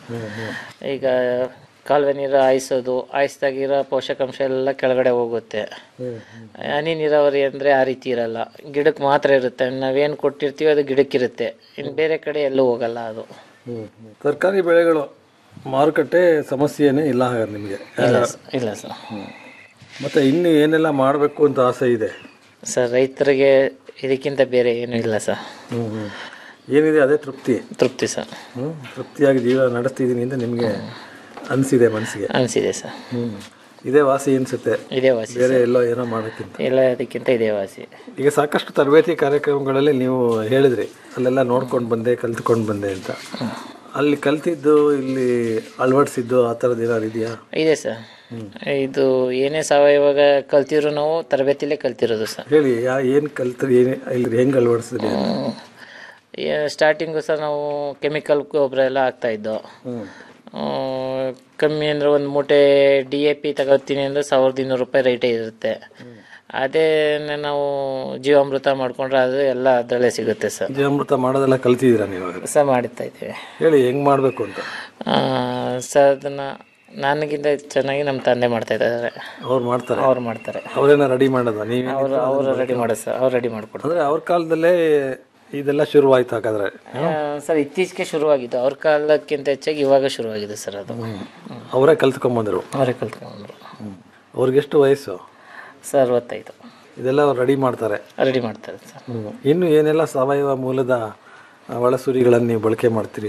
ಈಗ ಕಾಲುವೆ ನೀರು ಹಾಯಿಸೋದು ಹಾಯಿಸ್ದಾಗಿರೋ ಪೋಷಕಾಂಶ ಎಲ್ಲ ಕೆಳಗಡೆ ಹೋಗುತ್ತೆ ಹನಿ ನೀರಾವರಿ ಅಂದರೆ ಆ ರೀತಿ ಇರಲ್ಲ ಗಿಡಕ್ಕೆ ಮಾತ್ರ ಇರುತ್ತೆ ನಾವೇನು ಕೊಟ್ಟಿರ್ತೀವಿ ಅದು ಗಿಡಕ್ಕಿರುತ್ತೆ ಇನ್ನು ಬೇರೆ ಕಡೆ ಎಲ್ಲೂ ಹೋಗಲ್ಲ ಅದು ತರಕಾರಿ ಬೆಳೆಗಳು ಮಾರುಕಟ್ಟೆ ಸಮಸ್ಯೆನೇ ಇಲ್ಲ ಹಾಗಾದ್ರೆ ನಿಮಗೆ ಇಲ್ಲ ಸ- ಇಲ್ಲ ಸರ್ ಮತ್ತು ಇನ್ನು ಏನೆಲ್ಲ ಮಾಡಬೇಕು ಅಂತ ಆಸೆ ಇದೆ ಸರ್ ರೈತರಿಗೆ ಇದಕ್ಕಿಂತ ಬೇರೆ ಏನೂ ಇಲ್ಲ ಸರ್ ಏನಿದೆ ಅದೇ ತೃಪ್ತಿ ತೃಪ್ತಿ ಸರ್ ಹ್ಞೂ ತೃಪ್ತಿಯಾಗಿ ಜೀವನ ನಡೆಸ್ತಿದ್ದೀನಿ ಅಂತ ನಿಮಗೆ ಅನಿಸಿದೆ ಮನಸ್ಸಿಗೆ ಅನಿಸಿದೆ ಸರ್ ಹ್ಞೂ ಇದೇ ವಾಸಿ ಅನಿಸುತ್ತೆ ಇದೇ ವಾಸಿ ಬೇರೆ ಎಲ್ಲೋ ಏನೋ ಮಾಡೋಕ್ಕಿಂತ ಎಲ್ಲ ಅದಕ್ಕಿಂತ ಇದೇ ವಾಸಿ ಈಗ ಸಾಕಷ್ಟು ತರಬೇತಿ ಕಾರ್ಯಕ್ರಮಗಳಲ್ಲಿ ನೀವು ಹೇಳಿದ್ರಿ ಅಲ್ಲೆಲ್ಲ ನೋಡ್ಕೊಂಡು ಬಂದೆ ಕಲ್ತ್ಕೊಂಡು ಬಂದೆ ಅಂತ ಅಲ್ಲಿ ಕಲ್ತಿದ್ದು ಇಲ್ಲಿ ಅಳವಡಿಸಿದ್ದು ಆ ಥರದ್ದು ಏನಾದ್ರು ಇದೆಯಾ ಇದೆ ಸರ್ ಇದು ಏನೇ ಸಾವಯವಾಗ ಕಲ್ತಿದ್ರು ನಾವು ತರಬೇತಿಲೇ ಕಲ್ತಿರೋದು ಸರ್ ಹೇಳಿ ಯಾ ಏನು ಕಲ್ತ್ರಿ ಏನು ಇಲ್ಲಿ ಹೆಂಗೆ ಅಳವಡಿಸಿದ್ರಿ ಅಂತ? ಸ್ಟಾರ್ಟಿಂಗು ಸಹ ನಾವು ಕೆಮಿಕಲ್ ಗೊಬ್ಬರ ಎಲ್ಲ ಹಾಕ್ತಾ ಇದ್ದೋ ಆ, ಕಮ್ಮಿ ಅಂದರೆ ಒಂದು ಮೂಟೆ ಡಿ ಎ ಪಿ ತಗೋತೀನಿ ಅಂದರೆ ಸಾವಿರದ ಇನ್ನೂರು ರೂಪಾಯಿ ರೇಟೇ ಇರುತ್ತೆ ಅದೇ ನಾವು ಜೀವಾಮೃತ ಮಾಡ್ಕೊಂಡ್ರೆ ಅದು ಎಲ್ಲ ಅದರಲ್ಲೇ ಸಿಗುತ್ತೆ ಸರ್ ಜೀವಾಮೃತ ಮಾಡೋದೆಲ್ಲ ಕಲ್ತಿದ್ದೀರಾ ನೀವು ಹಾಗಾದ್ರೆ? ಸಹ ಮಾಡುತ್ತಾ ಇದ್ದೀವಿ ಹೇಳಿ ಹೆಂಗ್ ಮಾಡಬೇಕು ಅಂತ ಆ, ಸರ್ ಅದನ್ನು ನನಗಿಂತ ಚೆನ್ನಾಗಿ ನಮ್ಮ ತಂದೆ ಮಾಡ್ತಾ ಇದ್ದಾರೆ ಅವ್ರು ಮಾಡ್ತಾರೆ ಅವ್ರು ಮಾಡ್ತಾರೆ ಅವ್ರೇನ ರೆಡಿ ಮಾಡೋದ ನೀವು ಅವರು ಅವರು ರೆಡಿ ಮಾಡೋದು ಸರ್ ಅವ್ರು ರೆಡಿ ಮಾಡಿಕೊಡ್ತಾರೆ ಅಂದ್ರೆ ಅವ್ರ ಕಾಲದಲ್ಲೇ ಇದೆಲ್ಲ ಶುರುವಾಯ್ತು ಹಾಗಾದ್ರೆ ಸರ್ ಇತ್ತೀಚೆಗೆ ಶುರುವಾಗಿದ್ದು ಅವ್ರ ಕಾಲಕ್ಕಿಂತ ಹೆಚ್ಚಾಗಿ ಇವಾಗ ಶುರುವಾಗಿದೆ ಸರ್ ಅದು ಅವರೇ ಕಲ್ತ್ಕೊಂಬಂದರು ಅವರೇ ಕಲ್ತ್ಕೊಂಡ್ರು ಅವ್ರಿಗೆಷ್ಟು ವಯಸ್ಸು ಸರ್ ಅರವತ್ತೈದು ಇದೆಲ್ಲ ಅವ್ರು ರೆಡಿ ಮಾಡ್ತಾರೆ ರೆಡಿ ಮಾಡ್ತಾರೆ ಸರ್ ಹ್ಮ್. ಇನ್ನು ಏನೆಲ್ಲ ಸಾವಯವ ಮೂಲದ ಆ, ಒಳಸುರಿಗಳನ್ನು ನೀವು ಬಳಕೆ ಮಾಡ್ತೀರಿ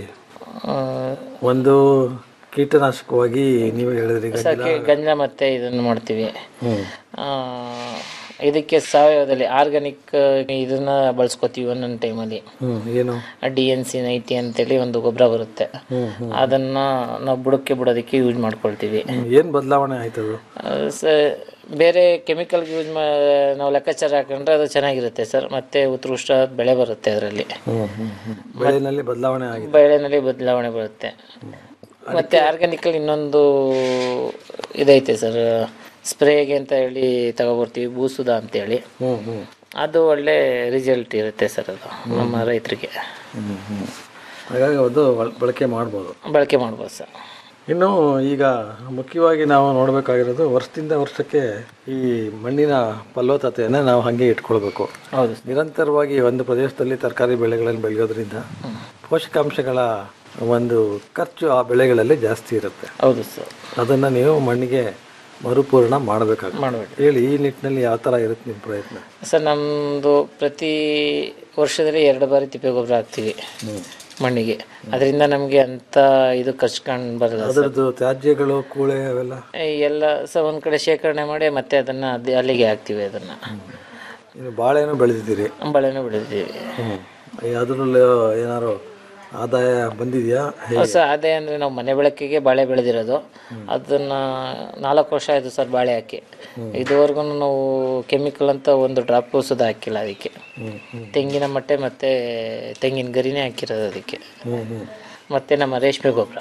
ಒಂದು ಕೀಟನಾಶಕವಾಗಿ ನೀವು ಹೇಳಿದ್ರಿ ಈಗ ಸರ್ ಗಂಜ ಮತ್ತೆ ಇದನ್ನು ಮಾಡ್ತೀವಿ ಆ, ಇದಕ್ಕೆ ಸಾವಯವದಲ್ಲಿ ಆರ್ಗಾನಿಕ್ ಇದನ್ನ ಬಳಸ್ಕೊತೀವಿ ಒಂದೊಂದು ಟೈಮಲ್ಲಿ ಹ್ಮ್ ಏನು ಡಿ ಎನ್ ಸಿ ನೈಟಿ ಅಂತೇಳಿ ಒಂದು ಗೊಬ್ಬರ ಬರುತ್ತೆ ಅದನ್ನ ನಾವು ಬುಡಕ್ಕೆ ಬಿಡೋದಕ್ಕೆ ಯೂಸ್ ಮಾಡ್ಕೊಳ್ತೀವಿ ಹ್ಮ್. ಏನ್ ಬದಲಾವಣೆ ಆಯ್ತದು ಆ, ಸ ಬೇರೆ ಕೆಮಿಕಲ್ಗೆ ಯೂಸ್ ಮಾ ನಾವು ಲೆಕ್ಕಾಚಾರ ಹಾಕೊಂಡ್ರೆ ಅದು ಚೆನ್ನಾಗಿರುತ್ತೆ ಸರ್ ಮತ್ತೆ ಉತ್ಕೃಷ್ಟ ಬೆಳೆ ಬರುತ್ತೆ ಅದರಲ್ಲಿ ಬೆಳೆನಲ್ಲಿ ಬದಲಾವಣೆ ಆಗಿದೆ ಬೆಳೆನಲ್ಲಿ ಬದಲಾವಣೆ ಬರುತ್ತೆ ಮತ್ತೆ ಆರ್ಗ್ಯಾನಿಕಲ್ ಇನ್ನೊಂದು ಇದೈತೆ ಸರ್ ಸ್ಪ್ರೇಗೆ ಅಂತ ಹೇಳಿ ತಗೊಬರ್ತೀವಿ ಬೂಸುದ ಅಂತೇಳಿ ಹ್ಮ್ ಹ್ಮ್ ಅದು ಒಳ್ಳೆ ರಿಸಲ್ಟ್ ಇರುತ್ತೆ ಸರ್ ಅದು ನಮ್ಮ ರೈತರಿಗೆ ಹಾಗಾಗಿ ಅದು ಬಳ- ಬಳಕೆ ಮಾಡ್ಬೋದು ಬಳಕೆ ಮಾಡ್ಬೋದು ಸರ್ ಇನ್ನು ಈಗ ಮುಖ್ಯವಾಗಿ ನಾವು ನೋಡಬೇಕಾಗಿರೋದು ವರ್ಷದಿಂದ ವರ್ಷಕ್ಕೆ ಈ ಮಣ್ಣಿನ ಫಲವತ್ತತೆಯನ್ನು ನಾವು ಹಾಗೆ ಇಟ್ಕೊಳ್ಬೇಕು ಹೌದು ನಿರಂತರವಾಗಿ ಒಂದು ಪ್ರದೇಶದಲ್ಲಿ ತರಕಾರಿ ಬೆಳೆಗಳನ್ನು ಬೆಳೆಯೋದ್ರಿಂದ ಪೋಷಕಾಂಶಗಳ ಒಂದು ಖರ್ಚು ಆ ಬೆಳೆಗಳಲ್ಲಿ ಜಾಸ್ತಿ ಇರುತ್ತೆ ಹೌದು ಸರ್ ಅದನ್ನು ನೀವು ಮಣ್ಣಿಗೆ ಮರುಪೂರ್ಣ ಮಾಡಬೇಕಾಗುತ್ತೆ ಮಾಡಬೇಕು ಹೇಳಿ ಈ ನಿಟ್ಟಿನಲ್ಲಿ ಯಾವ ಥರ ಇರುತ್ತೆ ನಿಮ್ಮ ಪ್ರಯತ್ನ ಸರ್ ನಮ್ಮದು ಪ್ರತಿ ವರ್ಷದಲ್ಲಿ ಎರಡು ಬಾರಿ ತಿಪ್ಪೆ ಗೊಬ್ಬರ ಹಾಕ್ತೀವಿ ಮಣ್ಣಿಗೆ ಅದರಿಂದ ನಮಗೆ ಅಂತ ಇದು ಖರ್ಚು ಕಂಡು ಬರಲ್ಲ ಸರ್ ಅದರದ್ದು ತ್ಯಾಜ್ಯಗಳು ಕೂಳೆ ಅವೆಲ್ಲ ಈ ಎಲ್ಲ ಸಹ ಒಂದು ಕಡೆ ಶೇಖರಣೆ ಮಾಡಿ ಮತ್ತೆ ಅದನ್ನು ಅದು ಅಲ್ಲಿಗೆ ಹಾಕ್ತೀವಿ ಅದನ್ನು ಇನ್ನು ಬಾಳೆನೂ ಬೆಳೆದಿದ್ದೀರಿ ಅಂಬಳೆನೂ ಬೆಳೆದಿದ್ದೀವಿ ಹ್ಞೂ ಅದರಲ್ಲಿ ಏನಾದ್ರು ಆದಾಯ ಬಂದಿದೆಯಾ ಹೇಗೆ ಹೊಸ ಆದಾಯ ಅಂದರೆ ನಾವು ಮನೆ ಬಳಕೆಗೆ ಬಾಳೆ ಬೆಳೆದಿರೋದು ಅದನ್ನ ನಾಲ್ಕು ವರ್ಷ ಆಯಿತು ಸರ್ ಬಾಳೆ ಹಾಕಿ ಇದುವರೆಗೂ ನಾವು ಕೆಮಿಕಲ್ ಅಂತ ಒಂದು ಡ್ರಾಪ್ ಸುದ ಹಾಕಿಲ್ಲ ಅದಕ್ಕೆ ತೆಂಗಿನ ಮಟ್ಟೆ ಮತ್ತು ತೆಂಗಿನ ಗರಿನೇ ಹಾಕಿರೋದು ಅದಕ್ಕೆ ಹ್ಞೂ ಹ್ಞೂ ಮತ್ತು ನಮ್ಮ ರೇಷ್ಮೆ ಗೊಬ್ಬರ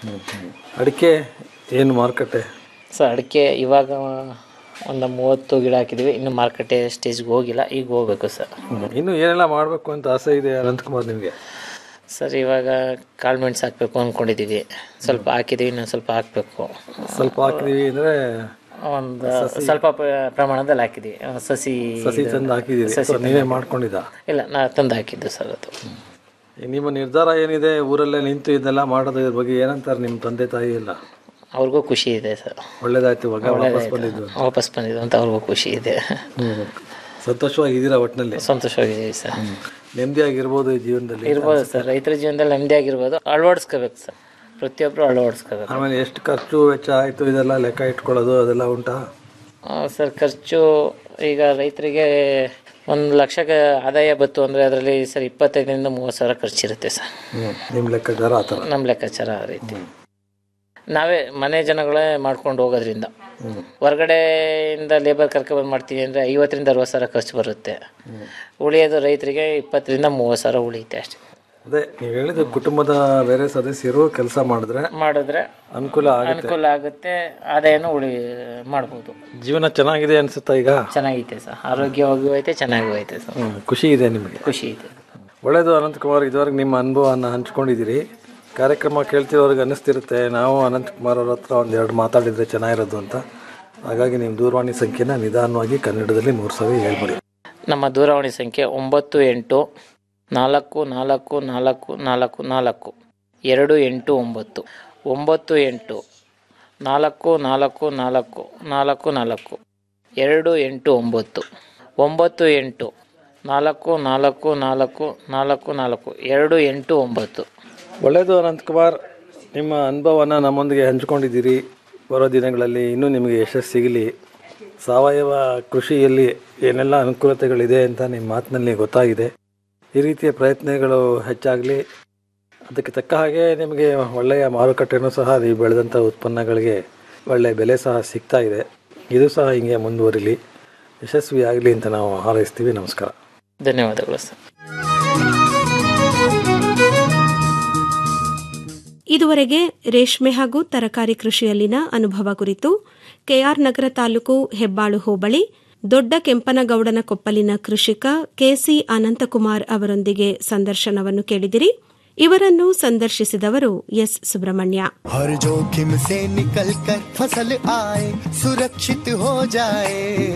ಅಡಿಕೆ ಏನು ಮಾರುಕಟ್ಟೆ ಸೊ ಅಡಿಕೆ ಇವಾಗ ಒಂದು ಮೂವತ್ತು ಗಿಡ ಹಾಕಿದ್ದೀವಿ ಇನ್ನು ಮಾರ್ಕೆಟೆ ಸ್ಟೇಜ್ಗೆ ಹೋಗಿಲ್ಲ ಈಗ ಹೋಗ್ಬೇಕು ಸರ್ ಇನ್ನು ಏನೆಲ್ಲ ಮಾಡಬೇಕು ಅಂತ ಆಸೆ ಇದೆ ಅನಂತಕುಮಾರ್ ನಿಮಗೆ ಸರ್ ಇವಾಗ ಕಾಳು ಮೆಣಸು ಹಾಕಬೇಕು ಅಂದ್ಕೊಂಡಿದ್ದೀವಿ ಸ್ವಲ್ಪ ಹಾಕಿದ್ದೀವಿ ಇನ್ನೊಂದು ಸ್ವಲ್ಪ ಹಾಕಬೇಕು ಸ್ವಲ್ಪ ಹಾಕಿದೀವಿ ಅಂದರೆ ಒಂದು ಸ್ವಲ್ಪ ಪ- ಪ್ರಮಾಣದಲ್ಲಿ ಹಾಕಿದ್ದೀವಿ ಆ, ಸಸಿ ಸಸಿ ಇದು- ತಂದು ಹಾಕಿದ್ದೀರಿ ಸಸಿ ಅಥವಾ ನೀವೇ ಮಾಡ್ಕೊಂಡಿದ್ದ ಇಲ್ಲ ನಾ ತಂದು ಹಾಕಿದ್ದು ಸರ್ ಅದು ನಿಮ್ಮ ನಿರ್ಧಾರ ಏನಿದೆ ಊರಲ್ಲೇ ನಿಂತು ಇದೆಲ್ಲ ಮಾಡೋದ್ರ ಬಗ್ಗೆ ಏನಂತಾರೆ ನಿಮ್ಮ ತಂದೆ ತಾಯಿ ಎಲ್ಲ ಅವ್ರಿಗೂ ಖುಷಿ ಇದೆ ಸರ್ ಒಳ್ಳೇದಾಯ್ತು ಇವಾಗ ವಾಪಸ್ ಒಳ್ಳೆದಾಯ್ತು. ಬಂದಿದ್ದು ವಾಪಸ್ ಬಂದಿದ್ದು ಅಂತ ಅವ್ರಿಗೂ ಖುಷಿ ಇದೆ ಹ್ಮ್. ಸಂತೋಷವಾಗಿದ್ದೀರಾ ಒಟ್ಟಿನಲ್ಲಿ ಸಂತೋಷವಾಗಿದ್ದೀವಿ ಸರ್ ನೆಮ್ಮದಿಯಾಗಿರ್ಬೋದು ಈ ಜೀವನದಲ್ಲಿ ಇರ್ಬೋದು ಸರ್ ರೈತರ ಜೀವನದಲ್ಲಿ ನೆಮ್ಮದಿ ಆಗಿರ್ಬೋದು ಅಳವಡಿಸ್ಕೋಬೇಕು ಸರ್ ಪ್ರತಿಯೊಬ್ಬರು ಅಳವಡಿಸ್ಕೋಬೇಕು ಆಮೇಲೆ ಎಷ್ಟು ಖರ್ಚು ವೆಚ್ಚ ಆಯಿತು ಇದೆಲ್ಲ ಲೆಕ್ಕ ಇಟ್ಕೊಳ್ಳೋದು ಅದೆಲ್ಲ ಉಂಟಾ ಆ, ಸರ್ ಖರ್ಚು ಈಗ ರೈತರಿಗೆ ಒಂದು ಲಕ್ಷಕ್ಕೆ ಆದಾಯ ಬತ್ತು ಅಂದರೆ ಅದರಲ್ಲಿ ಸರ್ ಇಪ್ಪತ್ತೈದರಿಂದ ಮೂವತ್ತು ಸಾವಿರ ಖರ್ಚಿರುತ್ತೆ ಸರ್ ಹ್ಞೂ ನಿಮ್ಮ ಲೆಕ್ಕಾಚಾರ ಆ ಥರ ನಮ್ಮ ಲೆಕ್ಕಾಚಾರ ಆ ರೀತಿ ನಾವೇ ಮನೆ ಜನಗಳೇ ಮಾಡ್ಕೊಂಡು ಹೋಗೋದ್ರಿಂದ ಹೊರಗಡೆಯಿಂದ ಲೇಬರ್ ಕರ್ಕೊಬಂದು ಮಾಡ್ತೀವಿ ಅಂದರೆ ಐವತ್ತರಿಂದ ಅರವತ್ತು ಸಾವಿರ ಖರ್ಚು ಬರುತ್ತೆ ಉಳಿಯೋದು ರೈತರಿಗೆ ಇಪ್ಪತ್ತರಿಂದ ಮೂವತ್ತು ಸಾವಿರ ಉಳಿಯುತ್ತೆ ಅಷ್ಟೇ ಅದೇ ನೀವು ಹೇಳಿದ ಕುಟುಂಬದ ಬೇರೆ ಸದಸ್ಯರು ಕೆಲಸ ಮಾಡಿದ್ರೆ ಮಾಡಿದ್ರೆ ಅನುಕೂಲ ಆಗುತ್ತೆ ಅನುಕೂಲ ಆಗುತ್ತೆ ಆದಾಯನೂ ಉಳಿ ಮಾಡ್ಬೋದು ಜೀವನ ಚೆನ್ನಾಗಿದೆ ಅನ್ಸುತ್ತಾ ಈಗ ಚೆನ್ನಾಗೈತೆ ಸರ್ ಆರೋಗ್ಯವಾಗೂ ಐತೆ ಚೆನ್ನಾಗೂ ಐತೆ ಸರ್ ಹ್ಮ್, ಖುಷಿ ಇದೆ ನಿಮಗೆ ಖುಷಿ ಇದೆ ಒಳ್ಳೆಯದು ಅನಂತಕುಮಾರ್ ಇದುವರೆಗೆ ನಿಮ್ಮ ಅನುಭವವನ್ನು ಹಂಚ್ಕೊಂಡಿದ್ದೀರಿ ಕಾರ್ಯಕ್ರಮ ಕೇಳ್ತಿರೋರಿಗೆ ಅನ್ನಿಸ್ತಿರುತ್ತೆ ನಾವು ಅನಂತಕುಮಾರ್ ಅವ್ರ ಹತ್ರ ಒಂದೆರಡು ಮಾತಾಡಿದರೆ ಚೆನ್ನಾಗಿರೋದು ಅಂತ ಹಾಗಾಗಿ ನಿಮ್ಮ ದೂರವಾಣಿ ಸಂಖ್ಯೆನ ನಿಧಾನವಾಗಿ ಕನ್ನಡದಲ್ಲಿ ಮೂರು ಸಾವಿರ ಹೇಳ್ಬಿಡಿ ನಮ್ಮ ದೂರವಾಣಿ ಸಂಖ್ಯೆ ಒಂಬತ್ತು ಎಂಟು ನಾಲ್ಕು ನಾಲ್ಕು ನಾಲ್ಕು ನಾಲ್ಕು ನಾಲ್ಕು ಎರಡು ಎಂಟು ಒಂಬತ್ತು ಒಂಬತ್ತು ಎಂಟು ನಾಲ್ಕು ನಾಲ್ಕು ನಾಲ್ಕು ನಾಲ್ಕು ನಾಲ್ಕು ಎರಡು ಎಂಟು ಒಂಬತ್ತು ಒಂಬತ್ತು ಎಂಟು ನಾಲ್ಕು ನಾಲ್ಕು ನಾಲ್ಕು ನಾಲ್ಕು ನಾಲ್ಕು ಎರಡು ಎಂಟು ಒಂಬತ್ತು ಒಳ್ಳೆಯದು ಅನಂತಕುಮಾರ್ ನಿಮ್ಮ ಅನುಭವನ ನಮ್ಮೊಂದಿಗೆ ಹಂಚ್ಕೊಂಡಿದ್ದೀರಿ ಬರೋ ದಿನಗಳಲ್ಲಿ ಇನ್ನೂ ನಿಮಗೆ ಯಶಸ್ಸು ಸಿಗಲಿ ಸಾವಯವ ಕೃಷಿಯಲ್ಲಿ ಏನೆಲ್ಲ ಅನುಕೂಲತೆಗಳಿದೆ ಅಂತ ನಿಮ್ಮ ಮಾತಿನಲ್ಲಿ ಗೊತ್ತಾಗಿದೆ ಈ ರೀತಿಯ ಪ್ರಯತ್ನಗಳು ಹೆಚ್ಚಾಗಲಿ ಅದಕ್ಕೆ ತಕ್ಕ ಹಾಗೆ ನಿಮಗೆ ಒಳ್ಳೆಯ ಮಾರುಕಟ್ಟೆನೂ ಸಹ ನೀವು ಬೆಳೆದಂಥ ಉತ್ಪನ್ನಗಳಿಗೆ ಒಳ್ಳೆಯ ಬೆಲೆ ಸಹ ಸಿಗ್ತಾ ಇದೆ ಇದು ಸಹ ಹಿಂಗೆ ಮುಂದುವರಿಲಿ ಯಶಸ್ವಿ ಆಗಲಿ ಅಂತ ನಾವು ಹಾರೈಸ್ತೀವಿ ನಮಸ್ಕಾರ ಧನ್ಯವಾದಗಳು ಸರ್ ಇದುವರೆಗೆ ರೇಷ್ಮೆ ಹಾಗೂ ತರಕಾರಿ ಕೃಷಿಯಲ್ಲಿನ ಅನುಭವ ಕುರಿತು ಕೆಆರ್ ನಗರ ತಾಲೂಕು ಹೆಬ್ಬಾಳು ಹೋಬಳಿ ದೊಡ್ಡ ಕೆಂಪನಗೌಡನ ಕೊಪ್ಪಲಿನ ಕೃಷಿಕ ಕೆಸಿ ಅನಂತಕುಮಾರ್ ಅವರೊಂದಿಗೆ ಸಂದರ್ಶನವನ್ನು ಕೇಳಿದಿರಿ ಇವರನ್ನು ಸಂದರ್ಶಿಸಿದವರು ಎಸ್ ಸುಬ್ರಹ್ಮಣ್ಯ हर जोखिम से निकल कर फसल आए सुरक्षित हो जाए